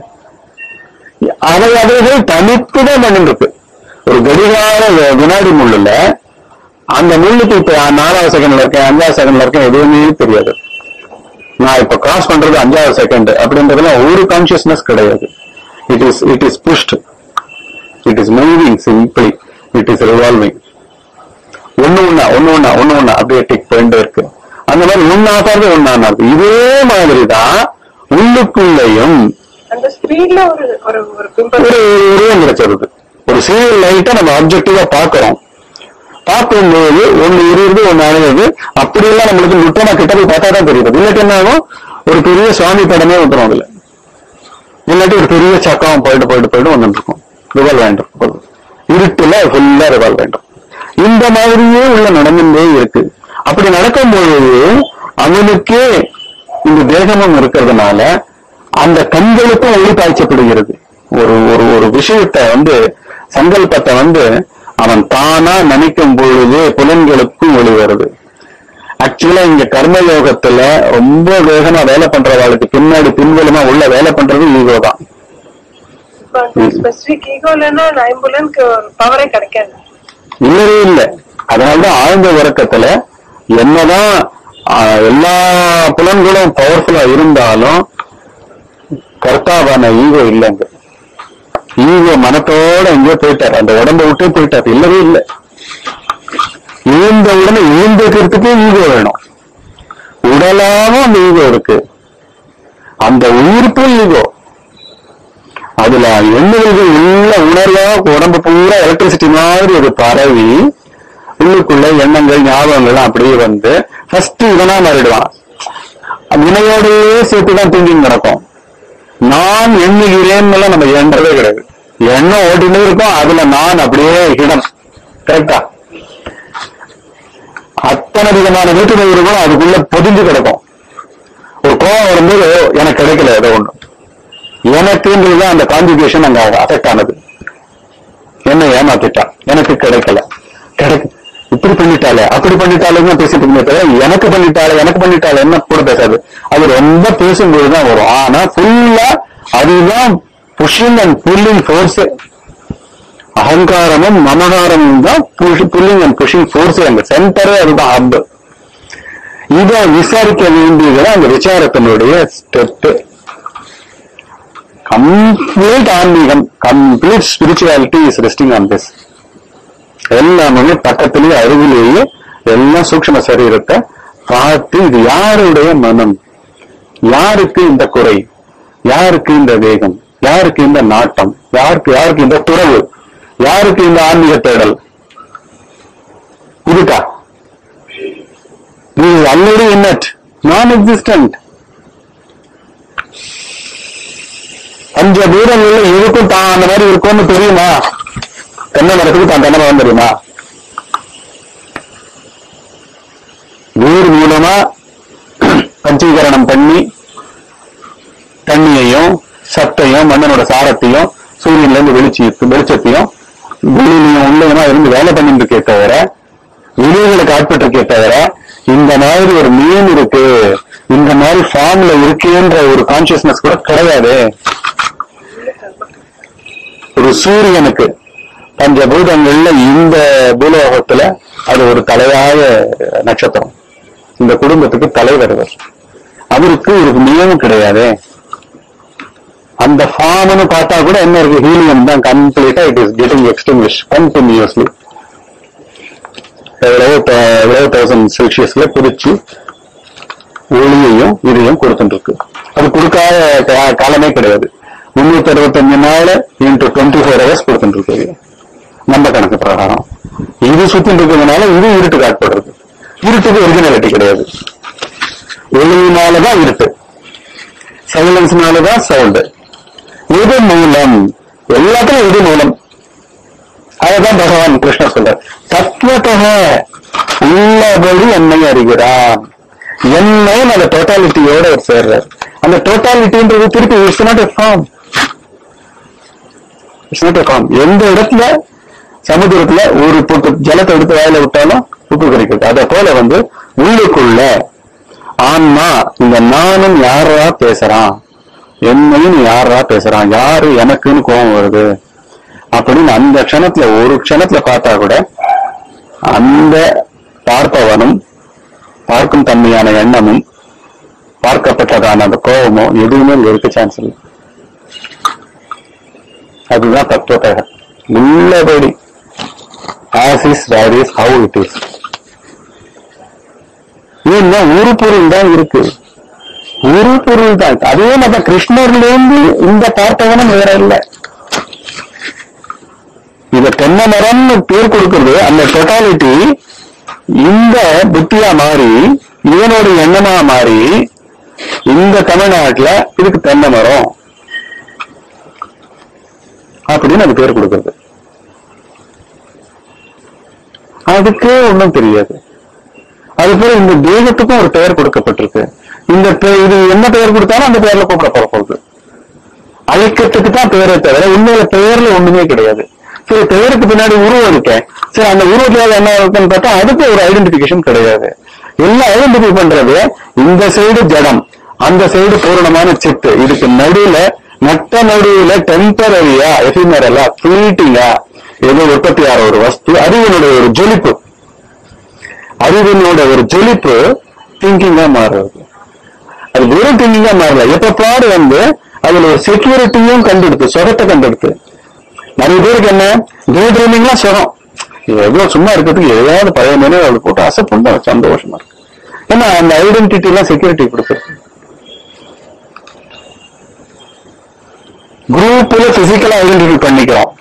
அவை அவைகள் தனித்துதான் பண்ணிட்டு இருக்கு ஒரு கடிகார வி- வினாடி முள்ளுல அந்த முள்ளுக்கு இப்ப நாலாவது செகண்ட்ல இருக்கேன் அஞ்சாவது செகண்ட்ல இருக்கேன் எதுவுமே தெரியாது நான் இப்ப கிராஸ் பண்றது அஞ்சாவது செகண்ட் அப்படின்றதுல ஒரு கான்சியஸ்னஸ் கிடையாது it is it is pushed it is moving simply it is revolving ஒண்ணு ஒண்ணா ஒண்ணு ஒண்ணா ஒண்ணு ஒண்ணா அப்படியே டிக் போயிட்டே இருக்கு அந்த மாதிரி ஒன்னு ஆகாது ஒன்னு ஆனாது இதே மாதிரிதான் உள்ளுக்குள்ளேயும் அந்த ஸ்பீட்ல ஒரு ஒரு ஒரு பிம்பல் ஒரு உருவம் கிடைச்சிருது ஒரு சீரியல் லைட்டை நம்ம ஆப்ஜெக்டிவா பாக்குறோம் பார்க்கும்போது ஒண்ணு இருது ஒண்ணு அணுகுது அப்படியெல்லாம் நம்மளுக்கு நுட்பமா கிட்ட போய் பார்த்தா தான் தெரியுது இல்லாட்டி என்ன ஆகும் ஒரு பெரிய சுவாமி படமே வந்துடும் அதுல இல்லாட்டி ஒரு பெரிய சக்கம் போயிட்டு போயிட்டு போயிட்டு வந்துட்டு இருக்கும் ரிவால்வ் வேண்டும் இருட்டுல ஃபுல்லா ரிவால்வ் வேண்டும் இந்த மாதிரியே உள்ள நடந்துட்டே இருக்கு அப்படி நடக்கும்பொழுது அவனுக்கே இந்த தேகமும் இருக்கிறதுனால அந்த கண்களுக்கும் ஒளி பாய்ச்சப்படுகிறது ஒரு ஒரு ஒரு விஷயத்தை வந்து சங்கல்பத்தை வந்து அவன் தானா நினைக்கும் பொழுது புலன்களுக்கும் ஒளி வருது ஆக்சுவலா இங்க கர்ம யோகத்துல ரொம்ப வேகமா வேலை பண்றவாளுக்கு பின்னாடி பின்புலமா உள்ள வேலை பண்றது ஈகோ தான் இப்ப அந்த ஸ்பெசிபிக் ஈகோலன்னா ஐம்புலனுக்கு ஒரு பவரே கிடைக்காது இல்லவே இல்லை அதனாலதான் ஆழ்ந்த உறக்கத்துல என்னதான் ஆஹ், எல்லா புலன்களும் பவர்ஃபுல்லா இருந்தாலும் கர்த்தாவான ஈகோ இல்லைங்க ஈகோ மனத்தோட எங்கேயோ போயிட்டார் அந்த உடம்ப விட்டே போயிட்டார் இல்லவே இல்லை எழுந்த உடனே எழுந்துக்கிறதுக்கே ஈகோ வேணும் உடலாவும் அந்த ஈகோ இருக்கு அந்த உயிர்ப்பும் ஈகோ அதுல எண்ணெய்கள் உள்ள உணர்வா உடம்பு பூரா எலக்ட்ரிசிட்டி மாதிரி அது பரவி உள்ளுக்குள்ள எண்ணங்கள் ஞாபகங்கள் அப்படியே வந்து ஃபர்ஸ்ட் இவனா மாறிடுவான் வினையோடயே சேர்த்து தான் திங்கிங் நடக்கும் நான் எண்ணுகிறேன்னு எல்லாம் நம்ம எண்ணறதே கிடையாது எண்ணம் ஓட்டினே இருக்கும் அதுல நான் அப்படியே இடம் கரெக்டா அத்தனை விதமான வீட்டு இருக்கும் அதுக்குள்ள பொதிஞ்சு கிடக்கும் ஒரு கோவம் வரும்போது எனக்கு கிடைக்கல ஏதோ ஒண்ணு எனக்குன்றது அந்த கான்ட்ரிபியூஷன் அங்க அஃபெக்ட் ஆனது என்ன ஏமாத்திட்டா எனக்கு கிடைக்கல கிடைக்க இப்படி பண்ணிட்டாலே அப்படி பண்ணிட்டாலே பேசிட்டு இருந்தே தவிர எனக்கு பண்ணிட்டாலே எனக்கு பண்ணிட்டாலே என்ன கூட பேசாது அது ரொம்ப பேசும்போது தான் வரும் ஆனா ஃபுல்லா அதுதான் புஷிங் அண்ட் புல்லிங் ஃபோர்ஸ் அகங்காரமும் மமகாரமும் தான் புல்லிங் அண்ட் புஷிங் ஃபோர்ஸ் அங்க சென்டரே அதுதான் ஹப் இதை விசாரிக்க வேண்டியது அந்த விசாரத்தினுடைய ஸ்டெப் கம்ப்ளீட் ஆன்மீகம் complete spirituality is resting on this எல்லாமே பக்கத்திலேயே அருகிலேயே எல்லாம் சூக்ஷ்ம சரீரத்தை பார்த்து இது யாருடைய மனம் யாருக்கு இந்த குறை யாருக்கு இந்த வேகம் யாருக்கு இந்த நாட்டம் யாருக்கு யாருக்கு இந்த துறவு யாருக்கு இந்த ஆன்மீக தேடல் இருக்கா நீ ஆல்ரெடி இன்னட் நான் எக்ஸிஸ்டன்ட் பஞ்ச பூதங்கள்ல எதுக்கும் தான் அந்த மாதிரி இருக்கும்னு தெரியுமா தென்னை மரத்துக்கு தான் தென்னை மரம் தெரியுமா வேர் மூலமா பஞ்சீகரணம் பண்ணி தண்ணியையும் சத்தையும் மண்ணனோட சாரத்தையும் சூரியன்ல இருந்து வெளிச்சி வெளிச்சத்தையும் வெளியிலையும் உள்ளேயுமா இருந்து வேலை பண்ணிட்டு இருக்கே தவிர விளைவுகளுக்கு ஆட்பட்டிருக்கே தவிர இந்த மாதிரி ஒரு மீன் இருக்கு இந்த மாதிரி ஃபார்ம்ல இருக்குன்ற ஒரு கான்சியஸ்னஸ் கூட கிடையாது ஒரு சூரியனுக்கு பஞ்சபூதங்கள்ல இந்த பூலோகத்துல அது ஒரு தலையாய நட்சத்திரம் இந்த குடும்பத்துக்கு தலைவர் அவர் அவருக்கு ஒரு நியமம் கிடையாது அந்த ஃபார்ம்னு பார்த்தா கூட என்ன இருக்கு ஹீலியம் தான் கம்ப்ளீட்டா it is getting extinguish continuously எவ்வளவு த- எவ்வளவு தௌசண்ட் செல்சியஸ்ல குறிச்சு ஒளியையும் இதையும் கொடுத்துட்டு இருக்கு அது கொடுக்காத கா- காலமே கிடையாது முன்னூத்தி அறுபத்தஞ்சு நாள் இன்ட்டு டுவெண்ட்டி ஃபோர் ஹவர்ஸ் கொடுத்துட்டு இருக்கு இது. நம்ம கணக்கு பிரகாரம் இது சுத்திட்டு இருக்கிறதுனால இது இருட்டுக்கு ஆட்படுறது இருட்டுக்கு ஒரிஜினாலிட்டி கிடையாது ஒளியினாலதான் இருட்டு சைலன்ஸ்னாலதான் சவுண்டு எது மூலம் எல்லாத்துலயும் எது மூலம் அதுதான் பகவான் கிருஷ்ணர் சொல்றார் தத்துவத்தக உள்ளபடி என்னை அறிகிறான் என்னை அந்த டோட்டாலிட்டியோட அவர் சேர்றார் அந்த டோட்டாலிட்டின்றது திருப்பி it's not a form it's not a form எந்த இடத்துல சமுதிரத்துல ஒரு பொட்டு ஜலத்தை எடுத்து வாயில விட்டாலும் உப்பு கிடைக்குது அதை போல வந்து உள்ளுக்குள்ள ஆன்மா இந்த நானும் யாரா பேசுறான் என்னையும் யாரா பேசுறான் யாரு எனக்குன்னு கோபம் வருது அப்படின்னு அந்த க்ஷணத்துல ஒரு க்ஷணத்துல பார்த்தா கூட அந்த பார்ப்பவனும் பார்க்கும் தன்மையான எண்ணமும் பார்க்கப்பட்டதான அந்த கோபமும் எதுவுமே இங்க இருக்க சான்ஸ் இல்லை அதுதான் தத்துவத்தக உள்ளபடி as is where is how it is ஏன்னா ஒரு பொருள் தான் இருக்கு ஒரு பொருள் தான் இருக்கு. அதே மாதிரி கிருஷ்ணர்ல இருந்து இந்த பார்த்தவனும் வேற இல்லை இத தென்னை மரம்னு பேர் கொடுக்கிறது அந்த டொட்டாலிட்டி இந்த புத்தியா மாறி இவனோட எண்ணமா மாறி இந்த தமிழ்நாட்டுல இதுக்கு தென்னை மரம் அப்படின்னு அது பேர் கொடுக்கிறது அதுக்கே ஒண்ணும் தெரியாது அது போல இந்த தேகத்துக்கும் ஒரு பெயர் கொடுக்கப்பட்டிருக்கு இந்த பெ- இது என்ன பெயர் கொடுத்தாலும் அந்த பெயர்ல கூப்பிட போகுது அழைக்கிறதுக்கு தான் பெயரே தவிர உண்மையில பெயர்ல ஒண்ணுமே கிடையாது சரி பெயருக்கு பின்னாடி உருவம் இருக்கேன் சரி அந்த உருவத்துல என்ன இருக்குன்னு பார்த்தா அதுக்கு ஒரு ஐடென்டிபிகேஷன் கிடையாது எல்லாம் ஐடென்டிஃபை பண்றது இந்த சைடு ஜடம் அந்த சைடு பூரணமான சித்து இதுக்கு நடுவுல நட்ட நடுவுல டெம்பரரியா எஃபிமரலா ஃபிளீட்டிங்கா ஏதோ உற்பத்தி ஆகிற ஒரு வஸ்து அறிவினுடைய ஒரு ஜொலிப்பு அறிவினோட ஒரு ஜொலிப்பு திங்கிங்கா மாறுறது அது வெறும் திங்கிங்கா மாறல எப்ப பாடு வந்து அதுல ஒரு செக்யூரிட்டியும் கண்டெடுத்து சொகத்தை கண்டெடுத்து நிறைய பேருக்கு என்ன டே ட்ரீமிங்லாம் சுகம் இது எவ்வளவு சும்மா இருக்கிறதுக்கு ஏதாவது பழைய நினைவு அவளுக்கு போட்டு அசைப்புண்டு சந்தோஷமா இருக்கு ஏன்னா அந்த ஐடென்டிட்டி எல்லாம் செக்யூரிட்டி கொடுக்குறது குரூப்ல பிசிக்கலா ஐடென்டிஃபை பண்ணிக்கிறோம்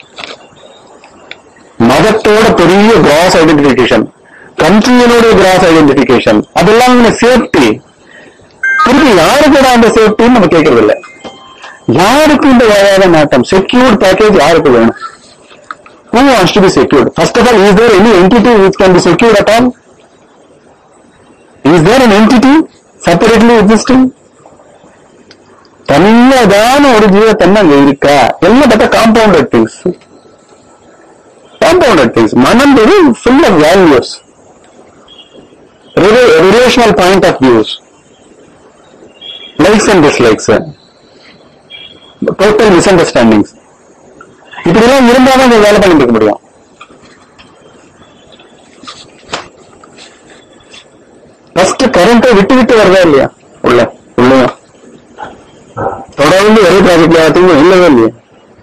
மதத்தோட பெரிய கிராஸ் ஐடென்டிபிகேஷன் கண்ட்ரியினுடைய கிராஸ் ஐடென்டிபிகேஷன் அதெல்லாம் சேஃப்டி திருப்பி யாருக்கு அந்த சேஃப்டின்னு நம்ம கேட்கறது இல்ல யாருக்கு இந்த வேலையாத நாட்டம் செக்யூர்ட் பேக்கேஜ் யாருக்கு வேணும் who wants to be secured first of all is there any entity which can be secured at all is there an entity separately existing தனியதான ஒரு ஜீவத்தன்மை அங்க இருக்கா எல்லாம் பார்த்தா காம்பவுண்டட் திங்ஸ் காம்பவுண்டட் திங்ஸ் மனம்ன்றது full of values relational point of views likes and dislikes total misunderstandings இப்படிலாம் இருந்தாலும் நீங்க வேலை பண்ணிட்டு இருக்க முடியும் ஃபர்ஸ்ட் கரண்ட்டை விட்டு விட்டு வருதா இல்லையா உள்ள உள்ளயும் தொடர்ந்து ஒரே ப்ராஜெக்ட்ல எல்லாத்தையும் இல்லவே இல்லையா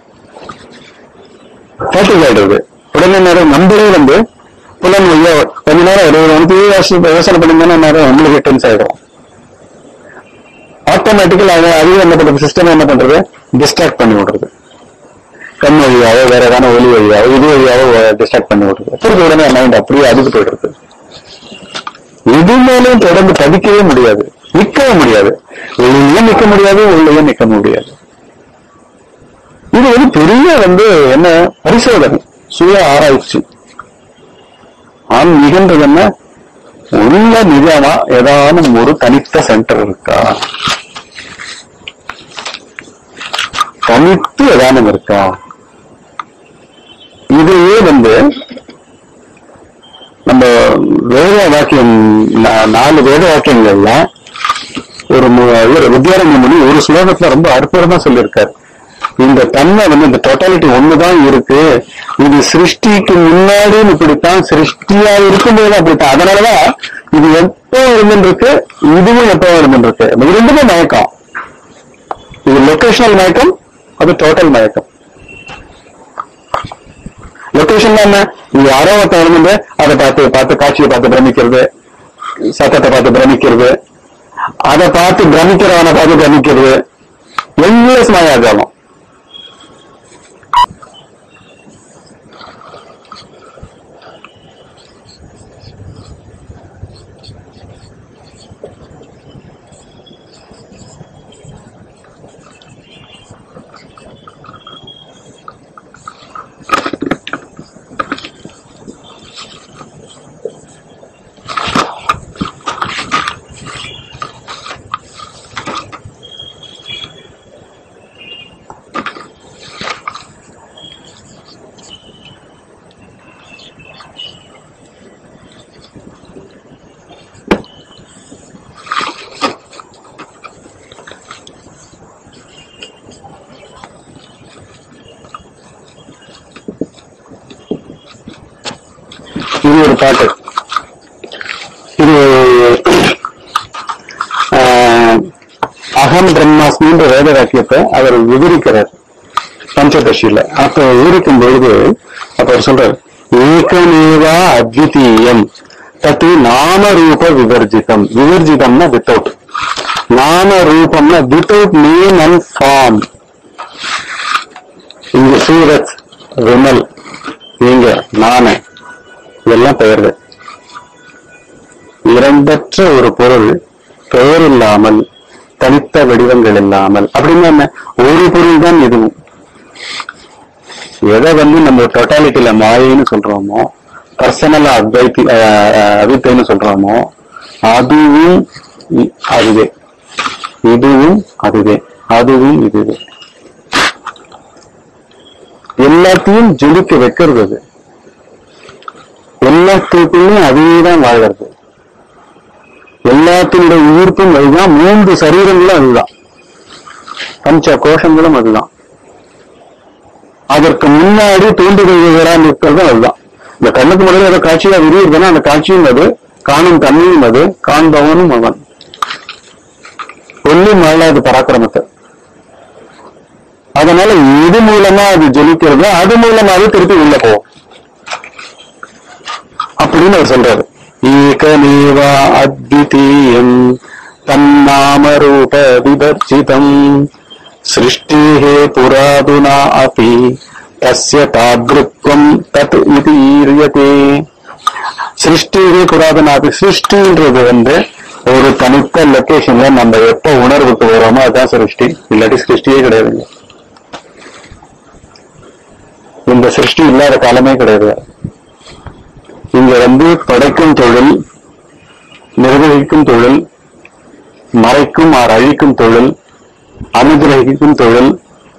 ஃபேட்டிக் ஆயிடுறது உடனே நேரம் நம்மளே வந்து புலன் ஐயோ கொஞ்ச நேரம் ஒரு வந்து யோசனை யோசனை பண்ணிங்கன்னா நேரம் நம்மளுக்கு டென்ஸ் ஆயிடும் ஆட்டோமேட்டிக்கல் அது அதுவும் என்ன பண்றது சிஸ்டம் என்ன பண்றது டிஸ்ட்ராக்ட் பண்ணி விடுறது கண் வழியாவோ வேற ஏதாவது ஒலி வழியாவோ இது வழியாவோ டிஸ்ட்ராக்ட் பண்ணி விடுறது திருப்பி உடனே மைண்ட் அப்படியே அதுக்கு போயிடுறது இது மேலேயும் தொடர்ந்து பதிக்கவே முடியாது நிற்கவே முடியாது வெளியிலயும் நிற்க முடியாது உள்ளேயும் நிற்க முடியாது இது வந்து பெரிய வந்து என்ன பரிசோதனை சுய ஆராய்ச்சி ஆண் மிகன்றது என்ன உள்ள நிஜமா ஏதாவது ஒரு தனித்த சென்டர் இருக்கா தனித்து ஏதானும் இருக்கா இதையே வந்து நம்ம வேத வாக்கியம் நா- நாலு வேத வாக்கியங்கள்ல ஒரு மு- இவர் வித்யாரண்ய முனி ஒரு ஸ்லோகத்துல ரொம்ப அற்புதமா சொல்லியிருக்காரு இந்த தன்மை வந்து இந்த டோட்டாலிட்டி ஒண்ணுதான் இருக்கு இது சிருஷ்டிக்கு முன்னாடி இப்படித்தான் சிருஷ்டியா இருக்கும்போது அப்படித்தான் அதனாலதான் இது எப்போ இருந்துருக்கு இதுவும் எப்போ இருந்துருக்கு இது ரெண்டுமே மயக்கம் இது லொகேஷனல் மயக்கம் அது டோட்டல் மயக்கம் லொகேஷன் என்ன இது யாரோ ஒருத்தன் இருந்து அதை பார்த்து பார்த்து காட்சியை பார்த்து பிரமிக்கிறது சத்தத்தை பார்த்து பிரமிக்கிறது அதை பார்த்து பிரமிக்கிறவனை பார்த்து பிரமிக்கிறது எல்லாம் மாயாஜாலம் பாட்டு இது ஆஹ், அகம் பிரம்மாஸ்மின்ற வேத வாக்கியத்தை அவர் விவரிக்கிறார் பஞ்சதசியில அப்ப விவரிக்கும் பொழுது அப்ப அவர் சொல்றார் ஏகமேவா அத்விதீயம் தத்து நாம ரூப விவர்ஜிதம் விவர்ஜிதம்னா வித்தவுட் நாம ரூபம்னா வித்தவுட் நேம் அண்ட் ஃபார்ம் இங்க சூரத் விமல் நீங்க நானே இதெல்லாம் பெயர்கள் இரண்டற்ற ஒரு பொருள் பெயர் இல்லாமல் தனித்த வடிவங்கள் இல்லாமல் அப்படின்னு என்ன ஒரு பொருள் தான் இதுவும் எதை வந்து நம்ம டொட்டாலிட்டியில மாயைன்னு சொல்றோமோ பர்சனலா அத்வைத்தி அஹ், அஹ், அவித்தைன்னு சொல்றோமோ அதுவும் இ- அதுவே இதுவும் அதுவே அதுவும் இதுவே எல்லாத்தையும் ஜொலிக்க வைக்கிறது அது எல்லாத்துக்குமே அதுவே தான் வாழ்றது எல்லாத்தினுடைய உயிர்ப்பும் அதுதான் மூன்று சரீரங்களும் அதுதான் பஞ்ச கோஷங்களும் அதுதான் அதற்கு முன்னாடி தோன்றுகிறவராக நிற்கிறது அதுதான் இந்த கண்ணுக்கு முன்னாடி ஏதோ காட்சியா விரியுதுன்னா அந்த காட்சியும் அது காணும் தன்மையும் அது காண்பவனும் அவன் ஒன்னும் மாளாது பராக்கிரமத்தை அதனால இது மூலமா அது ஜொலிக்கிறது அது மூலமாவே திருப்பி உள்ள போகும் அப்படின்னு அவர் சொல்றாரு ஏகமேவா அத்விதீயம் தன்னாமரூப விபர்ஜிதம் சிருஷ்டேः புராதுனா அபி தஸ்ய தாத்ருத்வம் தத் இது ஈரியதே சிருஷ்டியே புராதன அபி சிருஷ்டின்றது வந்து ஒரு தனித்த லொகேஷன்ல நம்ம எப்ப உணர்வுக்கு வரோமோ அதான் சிருஷ்டி இல்லாட்டி சிருஷ்டியே கிடையாதுங்க இந்த சிருஷ்டி இல்லாத காலமே கிடையாது இங்க வந்து படைக்கும் தொழில் நிர்வகிக்கும் தொழில் மறைக்கும் ஆர் அழிக்கும் தொழில் அனுகிரகிக்கும் தொழில்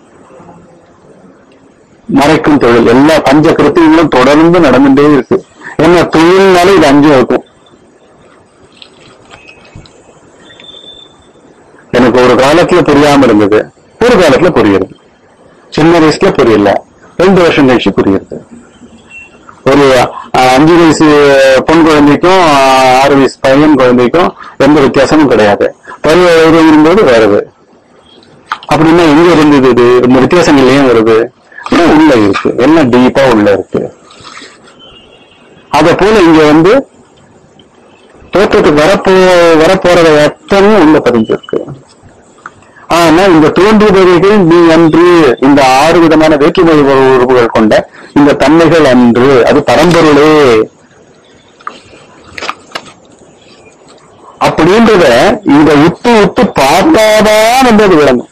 மறைக்கும் தொழில் எல்லா பஞ்ச கிருத்தியங்களும் தொடர்ந்து நடந்துட்டே இருக்கு என்ன தொழில்னால இது அஞ்சு இருக்கும் எனக்கு ஒரு காலத்துல புரியாம இருந்தது ஒரு காலத்துல புரியுது சின்ன வயசுல புரியல ரெண்டு வருஷம் கழிச்சு புரியுது ஒரு அஹ், அஞ்சு வயசு பொன் குழந்தைக்கும் அஹ், ஆறு வயசு பையன் குழந்தைக்கும் எந்த வித்தியாசமும் கிடையாது பருவ வரும்போது வருது அப்படின்னா எங்க இருந்தது இது இந்த வித்தியாசங்கள் ஏன் வருது ஆனா உள்ள இருக்கு எல்லாம் டீப்பா உள்ள இருக்கு அத போல இங்க வந்து தோற்றத்துக்கு வரப்போ வரப்போறத எத்தனையும் உள்ள பதிஞ்சிருக்கு ஆனா இந்த தோன்றுபவைகள் நீ அன்று இந்த ஆறு விதமான வேற்றுமை உறவுகள் கொண்ட இந்த தன்மைகள் அன்று அது பரம்பொருளே அப்படின்றத இத உத்து உத்து பார்த்தாதான் வந்து அது விளங்கும்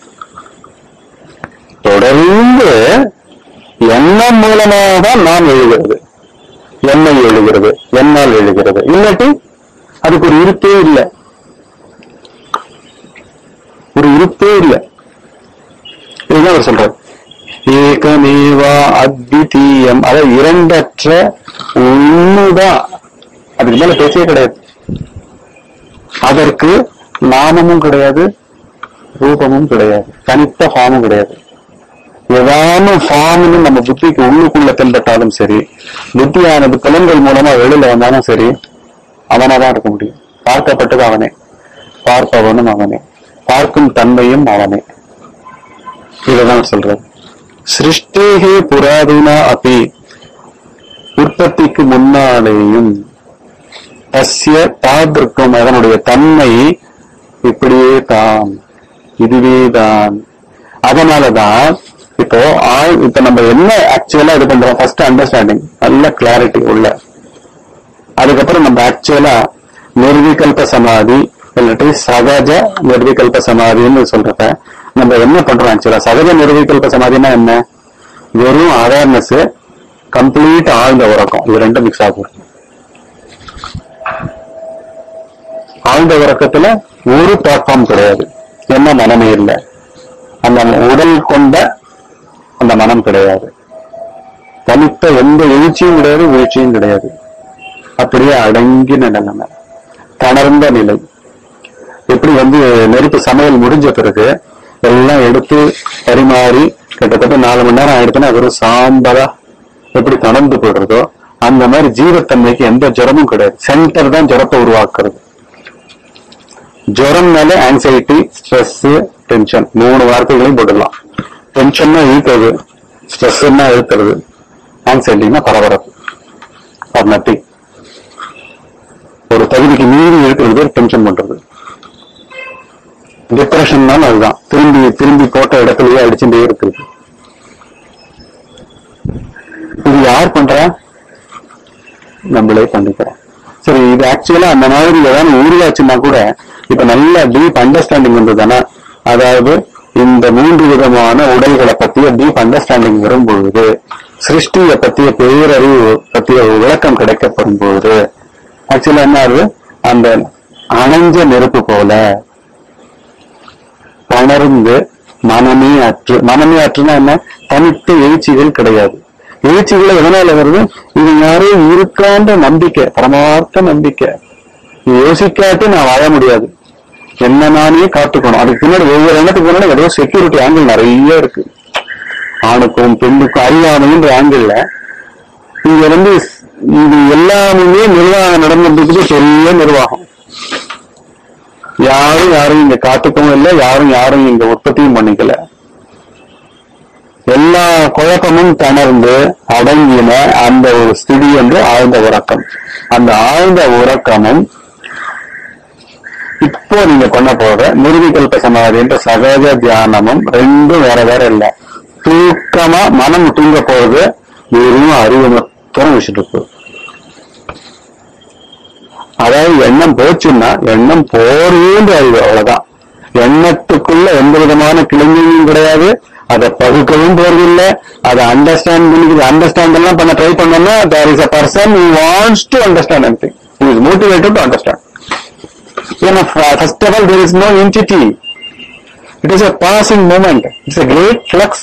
தொடர்ந்து எண்ணம் மூலமாக தான் நான் எழுகிறது என்னை எழுகிறது என்னால் எழுகிறது இல்லாட்டி அதுக்கு ஒரு இருப்பே இல்லை ஒரு இருப்பே இல்லை இதுதான் அவர் சொல்றார் ஏகமேவா அத்விதீயம் அதாவது இரண்டற்ற உண்மைதான் அதுக்கு மேல பேச்சே கிடையாது அதற்கு நாமமும் கிடையாது ரூபமும் கிடையாது தனித்த ஃபார்மும் கிடையாது ஏதான ஃபார்ம்னு நம்ம புத்திக்கு உள்ளுக்குள்ள தென்பட்டாலும் சரி புத்தியானது புலன்கள் மூலமா வெளியில வந்தாலும் சரி அவனாதான் இருக்க முடியும் பார்க்கப்பட்டது அவனே பார்ப்பவனும் அவனே பார்க்கும் தன்மையும் அவனே இதுதான் சொல்றது சிருஷ்டேகே புராதன அபி உற்பத்திக்கு முன்னாலேயும் தஸ்ய தாதிருக்கும் அதனுடைய தன்மை இப்படியே தான் இதுவே தான் அதனாலதான் இப்போ ஆழ் இப்ப நம்ம என்ன ஆக்சுவலா இது பண்றோம் ஃபர்ஸ்ட் அண்டர்ஸ்டாண்டிங் நல்ல கிளாரிட்டி உள்ள அதுக்கப்புறம் நம்ம ஆக்சுவலா நிர்விகல்ப சமாதி இல்லாட்டி சகஜ நிர்விகல்ப சமாதின்னு சொல்றத நம்ம என்ன பண்றோம் ஆக்சுவலா சகஜ நிர்விகல்ப சமாதினா என்ன வெறும் அவேர்னஸ் கம்ப்ளீட் ஆழ்ந்த உறக்கம் இது ரெண்டும் மிக்ஸ் ஆகும் ஆழ்ந்த உறக்கத்துல ஒரு பிளாட்ஃபார்ம் கிடையாது என்ன மனமே இல்லை அந்த உடல் கொண்ட அந்த மனம் கிடையாது தனித்த எந்த எழுச்சியும் கிடையாது வீழ்ச்சியும் கிடையாது அப்படியே அடங்கின நிலைமை தளர்ந்த நிலை எப்படி வந்து நெருப்பு சமையல் முடிஞ்ச பிறகு எல்லாம் எடுத்து பரிமாறி கிட்டத்தட்ட நாலு மணி நேரம் ஆயிடுச்சுன்னா வெறும் சாம்பலா எப்படி தணர்ந்து போடுறதோ அந்த மாதிரி ஜீவத்தன்மைக்கு எந்த ஜுரமும் கிடையாது சென்டர் தான் ஜுரத்தை உருவாக்குறது ஜுரம்னால ஆங்ஸைட்டி ஸ்ட்ரெஸ் டென்ஷன் மூணு வார்த்தைகளையும் போட்டுக்கலாம் டென்ஷன்னா இழுக்கிறது ஸ்ட்ரெஸ்னா இழுக்கிறது ஆங்ஸைட்டினா பரபரப்பு ஆர் நத்திங் ஒரு தகுதிக்கு மீறி இருக்கிறது பேர் டென்ஷன் பண்றது டிப்ரெஷன்னாலும் அதுதான் திரும்பி திரும்பி போட்ட இடத்துலயே அடிச்சுட்டே இருக்குது இது யார் பண்றா நம்மளே பண்ணிக்கிறோம் சரி இது ஆக்சுவலா அந்த மாதிரி ஏதாவது உருவாச்சுன்னா கூட இப்ப நல்ல டீப் அண்டர்ஸ்டாண்டிங் வந்ததுன்னா அதாவது இந்த மூன்று விதமான உடல்களை பத்திய டீப் அண்டர்ஸ்டாண்டிங் வரும்பொழுது சிருஷ்டியை பத்திய பேரறிவு பத்திய ஒரு விளக்கம் கிடைக்கப்படும் பொழுது ஆக்சுவலா என்ன ஆகுது அந்த அணைஞ்ச நெருப்பு போல பணர்ந்து மனமே அற்று மனமே அற்றுனா என்ன தனித்த எழுச்சிகள் கிடையாது எழுச்சிகள் எதனால வருது இது யாரோ இருக்கான்ற நம்பிக்கை பரமார்த்த நம்பிக்கை இது யோசிக்காட்டி நான் வாழ முடியாது என்ன நானே காத்துக்கணும் அதுக்கு பின்னாடி ஒவ்வொரு எண்ணத்துக்கு முன்னாடி ஏதோ செக்யூரிட்டி ஆங்கிள் நிறைய இருக்கு ஆணுக்கும் பெண்ணுக்கும் அறியாமைன்ற ஆங்கிள் இங்க வந்து இது எல்லாமே நிர்வாகம் நடந்துட்டு பெரிய நிர்வாகம் யாரும் யாரும் இங்க காத்துக்கவும் இல்லை யாரும் யாரும் இங்க உற்பத்தியும் பண்ணிக்கல எல்லா குழப்பமும் தணர்ந்து அடங்கின அந்த ஒரு ஸ்திதி என்று ஆழ்ந்த உறக்கம் அந்த ஆழ்ந்த உறக்கமும் இப்போ நீங்க பண்ண போற நிர்விகல்ப சமாதி என்ற சகஜ தியானமும் ரெண்டும் வேற வேற இல்ல தூக்கமா மனம் தூங்க போறது வெறும் அறிவு மட்டும் வச்சுட்டு போகுது அதாவது எண்ணம் போச்சுன்னா எண்ணம் போறேன்ற அறிவு அவ்வளவுதான் எண்ணத்துக்குள்ள எந்த விதமான கிளம்பியும் கிடையாது அதை பகுக்கவும் போறதில்லை அதை அண்டர்ஸ்டாண்ட் பண்ணி அண்டர்ஸ்டாண்ட் எல்லாம் பண்ண ட்ரை பண்ணோம்னா there is a person who wants to understand anything who is motivated to understand ஏன்னா first of all there is no entity it is a passing moment it's a great flux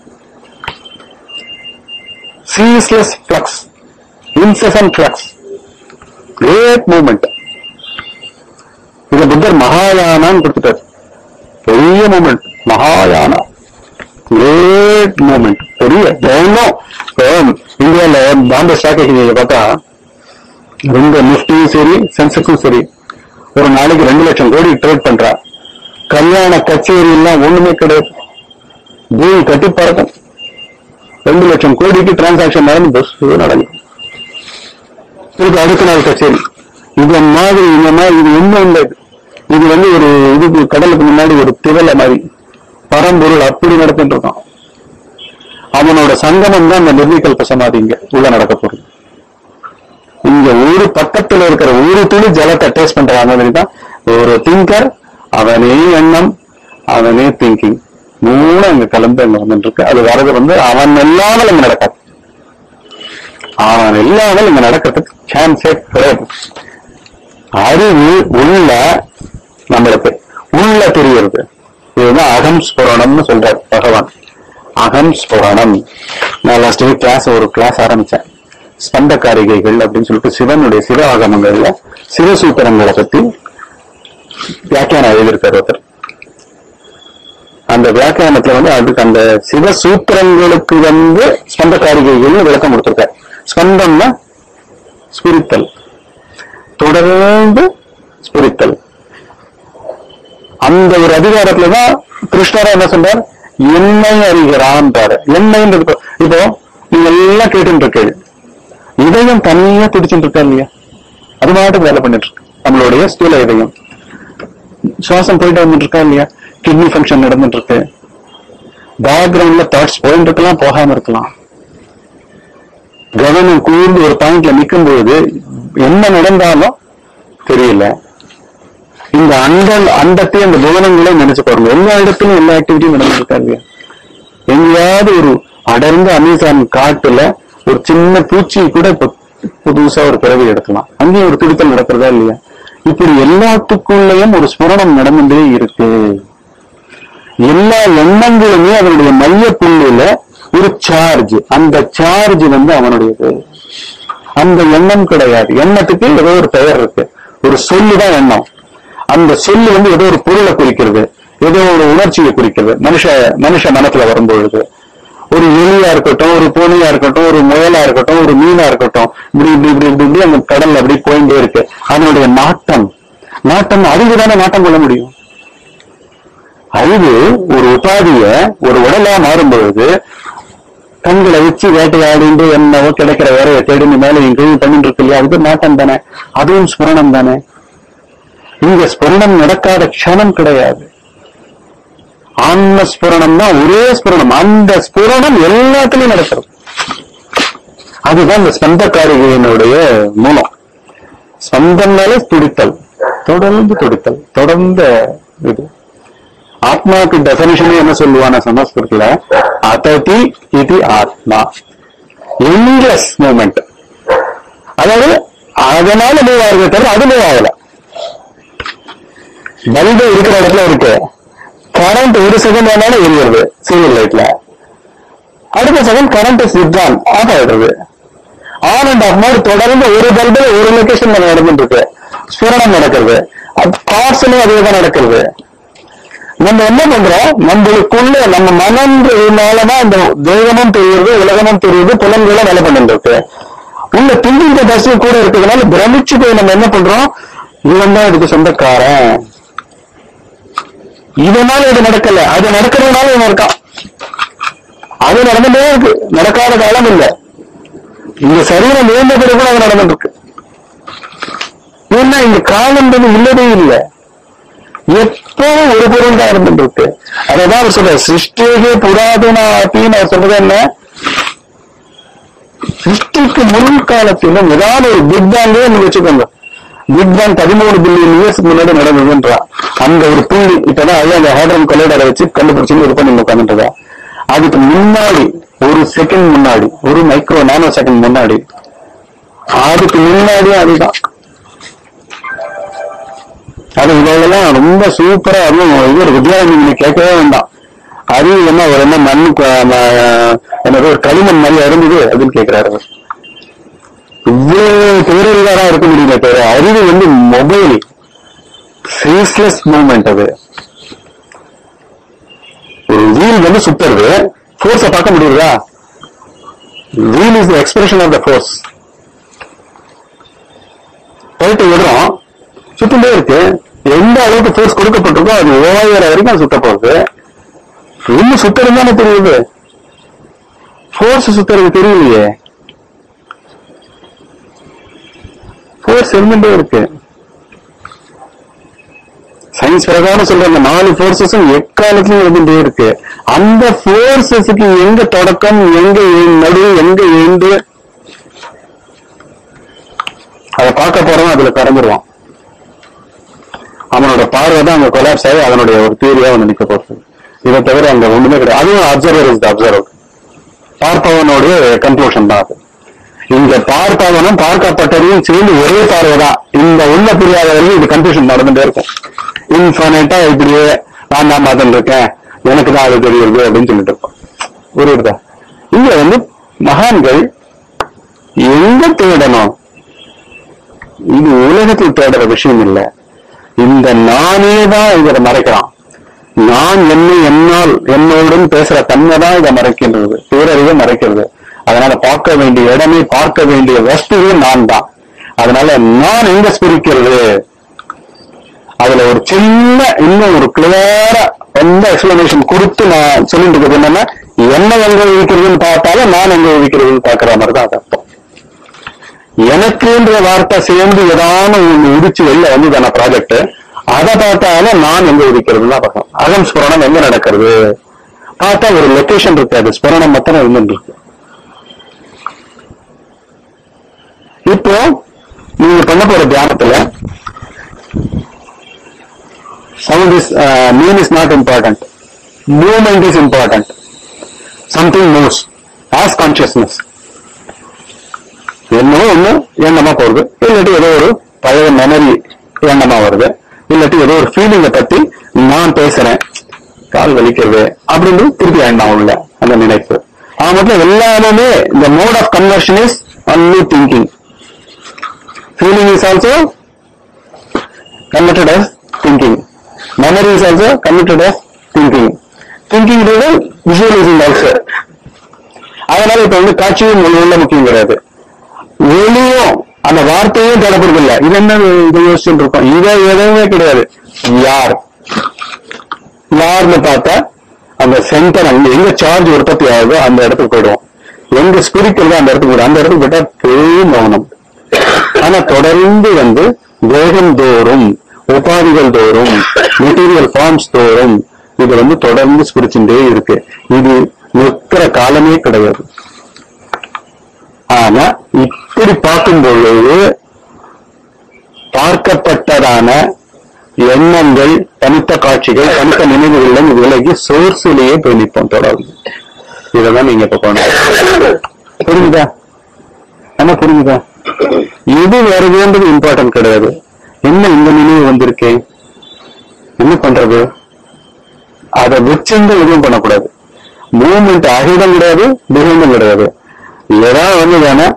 ceaseless flux incessant flux great moment இது புத்தர் மகாயானான்னு கொடுத்துட்டார் பெரிய moment மகாயானா great moment பெரிய தினம் இப்போ இந்தியால Bombay stock exchange பார்த்தா ரெண்டு நிஃப்டியும் சரி சென்செக்ஸும் சரி ஒரு நாளைக்கு ரெண்டு லட்சம் கோடி ட்ரேட் பண்றா கல்யாண கச்சேரி எல்லாம் ஒண்ணுமே கிடையாது பூமி கட்டி பறக்கும் ரெண்டு லட்சம் கோடிக்கு டிரான்சாக்ஷன் நடந்து பஸ் நடக்கும் இதுக்கு அடுத்த நாள் கச்சேரி இது மாதிரி இந்த மாதிரி இது ஒண்ணும் இல்லை இது வந்து ஒரு இதுக்கு கடலுக்கு முன்னாடி ஒரு திவலை மாதிரி பரம்பொருள் அப்படி நடத்திட்டு இருக்கான் அவனோட சங்கமம் தான் இந்த நிர்விகல்ப சமாதி இங்க உள்ள நடக்க போகுது இங்க ஒரு பக்கத்துல இருக்கிற ஒரு துளி ஜலத்தை டேஸ்ட் பண்ற மாதிரி தான் ஒரு திங்கர் அவனே எண்ணம் அவனே திங்கிங் மூணு அங்க கலந்து அங்க வந்துட்டு இருக்கு அது வரது வந்து அவன் இல்லாமல் இங்க நடக்காது அவன் இல்லாமல் இங்க நடக்கிறதுக்கு சான்ஸே கிடையாது அறிவு உள்ள நம்மளுக்கு உள்ள தெரியறது இதுதான் அகம் ஸ்புரணம்னு சொல்றார் பகவான் அகம் ஸ்புரணம் நான் லாஸ்ட் வீக் கிளாஸ் ஒரு கிளாஸ் ஆரம்பிச்சேன் ஸ்பந்த காரிகைகள் அப்படின்னு சொல்லிட்டு சிவனுடைய சிவ ஆகமங்கள்ல சிவசூத்திரங்களை பத்தி வியாக்கியானம் எழுதியிருக்காரு ஒருத்தர் அந்த வியாக்கியானத்துல வந்து அதுக்கு அந்த சிவ சூத்திரங்களுக்கு வந்து ஸ்பந்த காரிகைகள்னு விளக்கம் கொடுத்திருக்காரு ஸ்பந்தம்னா ஸ்பிரித்தல் தொடர்ந்து ஸ்பிரித்தல் அந்த ஒரு அதிகாரத்துலதான் கிருஷ்ணரா என்ன சொல்றார் என்னை அறிகிறான்றாரு என்னைன்றது இப்போ- இப்போ நீங்க எல்லாம் கேட்டுட்டு இருக்கீங்க இதயம் தனியா துடிச்சுட்டு இருக்கா இல்லையா அது மாட்டுக்கு வேலை பண்ணிட்டு இருக்கு நம்மளுடைய ஸ்தூல இதயம் சுவாசம் போயிட்டு வந்துட்டு இருக்கா இல்லையா கிட்னி ஃபங்க்ஷன் நடந்துட்டு இருக்கு பேக்ரவுண்ட்ல தாட்ஸ் போயிட்டு இருக்கலாம் போகாம இருக்கலாம் கவனம் கூர்ந்து ஒரு பாயிண்ட்ல நிற்கும் பொழுது என்ன நடந்தாலும் தெரியல இந்த அந்த அண்டத்தையும் அந்த புவனங்களையும் நினைச்சு பாருங்க எல்லா இடத்துலயும் எல்லா ஆக்டிவிட்டியும் நடந்துட்டு இருக்கா இல்லையா எங்கேயாவது ஒரு அடர்ந்த அமேசான் காட்டுல ஒரு சின்ன பூச்சி கூட இப்ப புதுசா ஒரு பிறவி எடுக்கலாம் அங்கேயும் ஒரு துடித்தல் நடக்கிறதா இல்லையா இப்படி எல்லாத்துக்குள்ளேயும் ஒரு ஸ்மரணம் நடந்துட்டே இருக்கு எல்லா எண்ணங்களுமே அதனுடைய மைய புள்ளியில ஒரு சார்ஜ் அந்த சார்ஜ் வந்து அவனுடையது அந்த எண்ணம் கிடையாது எண்ணத்துக்கு ஏதோ ஒரு பெயர் இருக்கு ஒரு சொல்லு தான் எண்ணம் அந்த சொல்லு வந்து ஏதோ ஒரு பொருளை குறிக்கிறது ஏதோ ஒரு உணர்ச்சியை குறிக்கிறது மனுஷ மனுஷ மனத்துல வரும்பொழுது ஒரு எலியா இருக்கட்டும் ஒரு பூனையா இருக்கட்டும் ஒரு முயலா இருக்கட்டும் ஒரு மீனா இருக்கட்டும் இப்படி இப்படி இப்படி இப்படி இப்படி அந்த கடல்ல அப்படி போயிட்டே இருக்கு அதனுடைய நாட்டம் நாட்டம் அறிவு தானே நாட்டம் கொள்ள முடியும் அறிவு ஒரு உபாதிய ஒரு உடலா மாறும் பொழுது கண்களை வச்சு வேட்டையாடிண்டு என்னவோ கிடைக்கிற வேலையை தேடிந்து மேல இங்கேயும் பண்ணிட்டு இருக்கு இல்லையா அது நாட்டம் தானே அதுவும் ஸ்மரணம் தானே இங்க ஸ்புரணம் நடக்காத க்ஷணம் கிடையாது ஆன்ம ஸ்புரணம் தான் ஒரே ஸ்புரணம் அந்த ஸ்புரணம் எல்லாத்துலயும் நடக்கிறது அதுதான் இந்த ஸ்பந்த காரிகையினுடைய மூலம் ஸ்பந்தம்னாலே துடித்தல் தொடர்ந்து துடித்தல் தொடர்ந்த இது ஆத்மாவுக்கு டெபனிஷனே என்ன சொல்லுவான சமஸ்கிருத்துல அததி இது ஆத்மா என்லெஸ் மூமெண்ட் அதாவது அதனால மூவ் ஆகுது தவிர அது மூவ் ஆகல பல்பு இருக்கிற இடத்துல இருக்கு கரண்ட் ஒரு செகண்ட் வேணாலும் எரியுறது சீரியல் லைட்ல அடுத்த செகண்ட் கரண்ட் வித்ரான் ஆஃப் ஆயிடுறது ஆன் அண்ட் ஆஃப் மோட் தொடர்ந்து ஒரு பல்பு ஒரு லொகேஷன்ல நடந்துட்டு இருக்கு ஸ்புரணம் நடக்கிறது கார்ஸ்லயும் அதே தான் நடக்கிறது நம்ம என்ன பண்றோம் நம்மளுக்குள்ள நம்ம மனம்ன்றதுனாலதான் இந்த தெய்வமும் தெரியுது உலகமும் தெரியுது புலன்களும் வேலை பண்ணிட்டு இருக்கு உள்ள திங்கிங் கெப்பாசிட்டி கூட இருக்கிறதுனால பிரமிச்சு போய் நம்ம என்ன பண்றோம் இவன் தான் இதுக்கு சொந்தக்காரன் இதனால இது நடக்கல அது நடக்கிறதுனால இவன் இருக்கான் அது நடந்துட்டே இருக்கு நடக்காத காலம் இல்ல இந்த சரீரம் இழந்த பிறகு கூட அது நடந்துட்டு இருக்கு ஏன்னா இந்த காலம்ன்றது இல்லவே இல்லை எப்பவும் ஒரு பொருள் தான் இருந்துட்டு இருக்கு அதான் அவர் சொல்ற சிருஷ்டிகே புராதன அப்படின்னு அவர் சொல்றது என்ன சிருஷ்டிக்கு முன் காலத்திலும் ஏதாவது ஒரு பிக் பேங்கே நீங்க வச்சுக்கோங்க பிக் பேங் பதிமூணு பில்லியன் இயர்ஸ்க்கு முன்னாடி நடந்ததுன்றா அந்த ஒரு புள்ளி இப்பதான் ஐயா அந்த ஹேட்ரன் கொலைடரை வச்சு கண்டுபிடிச்சு இது பண்ணி உட்காந்துட்டதா அதுக்கு முன்னாடி ஒரு செகண்ட் முன்னாடி ஒரு மைக்ரோ நானோ செகண்ட் முன்னாடி அதுக்கு முன்னாடியே அதுதான் அது இதெல்லாம் ரொம்ப சூப்பரா அதுவும் இவர் வித்யாரண்யம் நீங்க கேட்கவே வேண்டாம் அறிவு என்ன ஒரு என்ன மண் கு- ம- என்னது ஒரு களிமண் மாதிரி இருந்தது அப்படின்னு கேட்கிறாரு அவர். இவ்வளவு பேரறிவாரா இருக்க முடியல தவிர அறிவு வந்து மொபைல் ஃபேஸ்லெஸ் மூமெண்ட் அது ஒரு வீல் வந்து சுத்துறது ஃபோர்ஸ பார்க்க முடியுதா wheel is expression of the force போயிட்டு விடுறோம் சுத்திட்டே இருக்கு எந்த அளவுக்கு ஃபோர்ஸ் கொடுக்கப்பட்டிருக்கோ அது ஓயாயிர வரைக்கும் அது சுத்த போகுது இன்னும் சுத்தறது தானே தெரியுது ஃபோர்ஸ் சுத்தறது தெரியலையே ஃபோர்ஸ் இருந்துட்டே இருக்கு சயின்ஸ் பிரகாரம் சொல்ற அந்த நாலு போர்சஸும் எக்காலத்திலும் இருந்துட்டே இருக்கு அந்த போர்சஸுக்கு எங்க தொடக்கம் எங்க எ- நடு எங்க எண்டு அதை பார்க்க போறவன் அதுல கறந்துருவான் அவனோட பார்வை தான் அங்க கொலாப்ஸ் ஆகி அதனுடைய ஒரு தியரியா வந்து நிக்க போறது இதை தவிர அங்க ஒண்ணுமே கிடையாது அதுவும் அப்சர்வர் இஸ் அப்சர்வர் பார்ப்பவனுடைய கன்க்ளூஷன் தான் அது இங்க பார்ப்பவனும் பார்க்கப்பட்டதையும் சேர்ந்து ஒரே பார்வை தான் இந்த உள்ள புரியாத வரைக்கும் இது கன்ஃபியூஷன் நடந்துட்டே இருக்கும் இன்ஃபனைட்டா இப்படியே நான் தான் பார்த்துட்டு இருக்கேன் எனக்கு தான் அது தெரியுது அப்படின்னு சொல்லிட்டு இருப்பான் புரியுதா இங்க வந்து மகான்கள் எங்க தேடணும் இது உலகத்தில் தேடுற விஷயம் இல்ல இந்த நானே தான் இதை மறைக்கிறான் நான் என்னை என்னால் என்னோடும் பேசுற தன்மை தான் இதை மறைக்கின்றது பேரறிவை மறைக்கிறது அதனால பார்க்க வேண்டிய இடமே பார்க்க வேண்டிய வஸ்துவே நான் தான் அதனால நான் எங்க ஸ்பிரிக்கிறது அதுல ஒரு சின்ன இன்னும் ஒரு கிளியரா எந்த எக்ஸ்பிளனேஷன் கொடுத்து நான் சொல்லிட்டு இருக்கிறது என்னன்னா என்ன எங்க இருக்கிறதுன்னு பார்த்தாலும் நான் எங்க இருக்கிறதுன்னு பாக்குற மாதிரி தான் அது அர்த்தம் எனக்குன்ற வார்த்தை சேர்ந்து ஏதாவது ஒண்ணு உதிச்சு வெளில வந்து தானே ப்ராஜெக்ட் அதை பார்த்தாலும் நான் எங்க உதிக்கிறதுன்னு தான் பார்க்கணும் அகம் ஸ்புரணம் எங்க நடக்கிறது பார்த்தா ஒரு லொகேஷன் இருக்காது ஸ்புரணம் மட்டும் இருந்துட்டு இருக்கு இப்போ நீங்க பண்ண போற தியானத்துல sound is uh, name is not important movement is important something moves as consciousness என்னவோ ஒண்ணு எண்ணமா போறது இல்லாட்டி ஏதோ ஒரு பழைய மெமரி எண்ணமா வருது இல்லாட்டி ஏதோ ஒரு ஃபீலிங்கை பத்தி நான் பேசுறேன் கால் வலிக்கிறது அப்படின்னு திருப்பி எண்ணம் உள்ள அந்த நினைப்பு ஆக மொத்தம் எல்லாமே இந்த mode of conversion is only thinking feeling is also converted as thinking. Memory is also converted as thinking. Thinking is a visualizing also. அதனால இப்ப வந்து காட்சியும் உள்ள உள்ள முக்கியம் கிடையாது ஒளியும் அந்த வார்த்தையும் தொடர்பு இல்லை இது என்ன இதை யோசிச்சுட்டு இருக்கோம் இதை எதுவுமே கிடையாது யார் யாருன்னு பார்த்தா அந்த சென்டர் அங்க எங்க சார்ஜ் உற்பத்தி ஆகுதோ அந்த இடத்துக்கு போயிடுவோம் எங்க ஸ்பிரிட் இருக்கோ அந்த இடத்துக்கு போயிடும் அந்த இடத்துக்கு போயிட்டா பெரும் மௌனம் ஆனா தொடர்ந்து வந்து வேகம் தோறும் உபாதிகள் தோறும் மெட்டீரியல் ஃபார்ம்ஸ் தோறும் இது வந்து தொடர்ந்து ஸ்பிரிச்சுட்டே இருக்கு இது நிற்கிற காலமே கிடையாது ஆனா இப்படி பார்க்கும் பொழுது பார்க்கப்பட்டதான எண்ணங்கள் தனித்த காட்சிகள் தனித்த நினைவுகள் இது விலகி சோர்ஸிலேயே போய் நிற்போம் தொடர்ந்து இதெல்லாம் நீங்க இப்ப பண்ணணும் புரியுதா என்ன புரியுதா எது வருதுன்றது இம்பார்ட்டன்ட் கிடையாது என்ன இந்த நினைவு வந்திருக்கே என்ன பண்றது அதை வச்சிருந்து எதுவும் பண்ணக்கூடாது மூவ்மெண்ட் அகிடம் கிடையாது பிஹைண்டும் கிடையாது ஏதாவது வந்து வேணா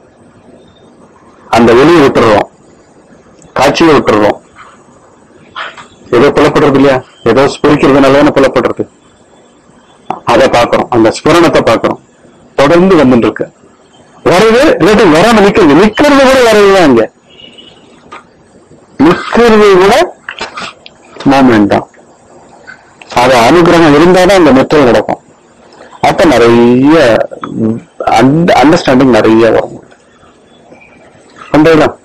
அந்த வெளியை விட்டுறோம் காட்சியை விட்டுறோம் ஏதோ புலப்படுறது இல்லையா ஏதோ ஸ்புரிக்கிறதுனால தானே புலப்படுறது அதை பார்க்கிறோம் அந்த ஸ்புரணத்தை பார்க்கிறோம் தொடர்ந்து வந்துட்டு இருக்கு வரது இல்லாட்டி வராம நிக்கிறது நிக்கிறது கூட வரதுதான் இங்க நிக்கிறது கூட மூமெண்ட் தான் அது அனுகிரகம் இருந்தாதான் அந்த மெத்தல் நடக்கும் அப்ப நிறைய அண்டர்ஸ்டாண்டிங் நிறைய வரும் பண்றதுதான்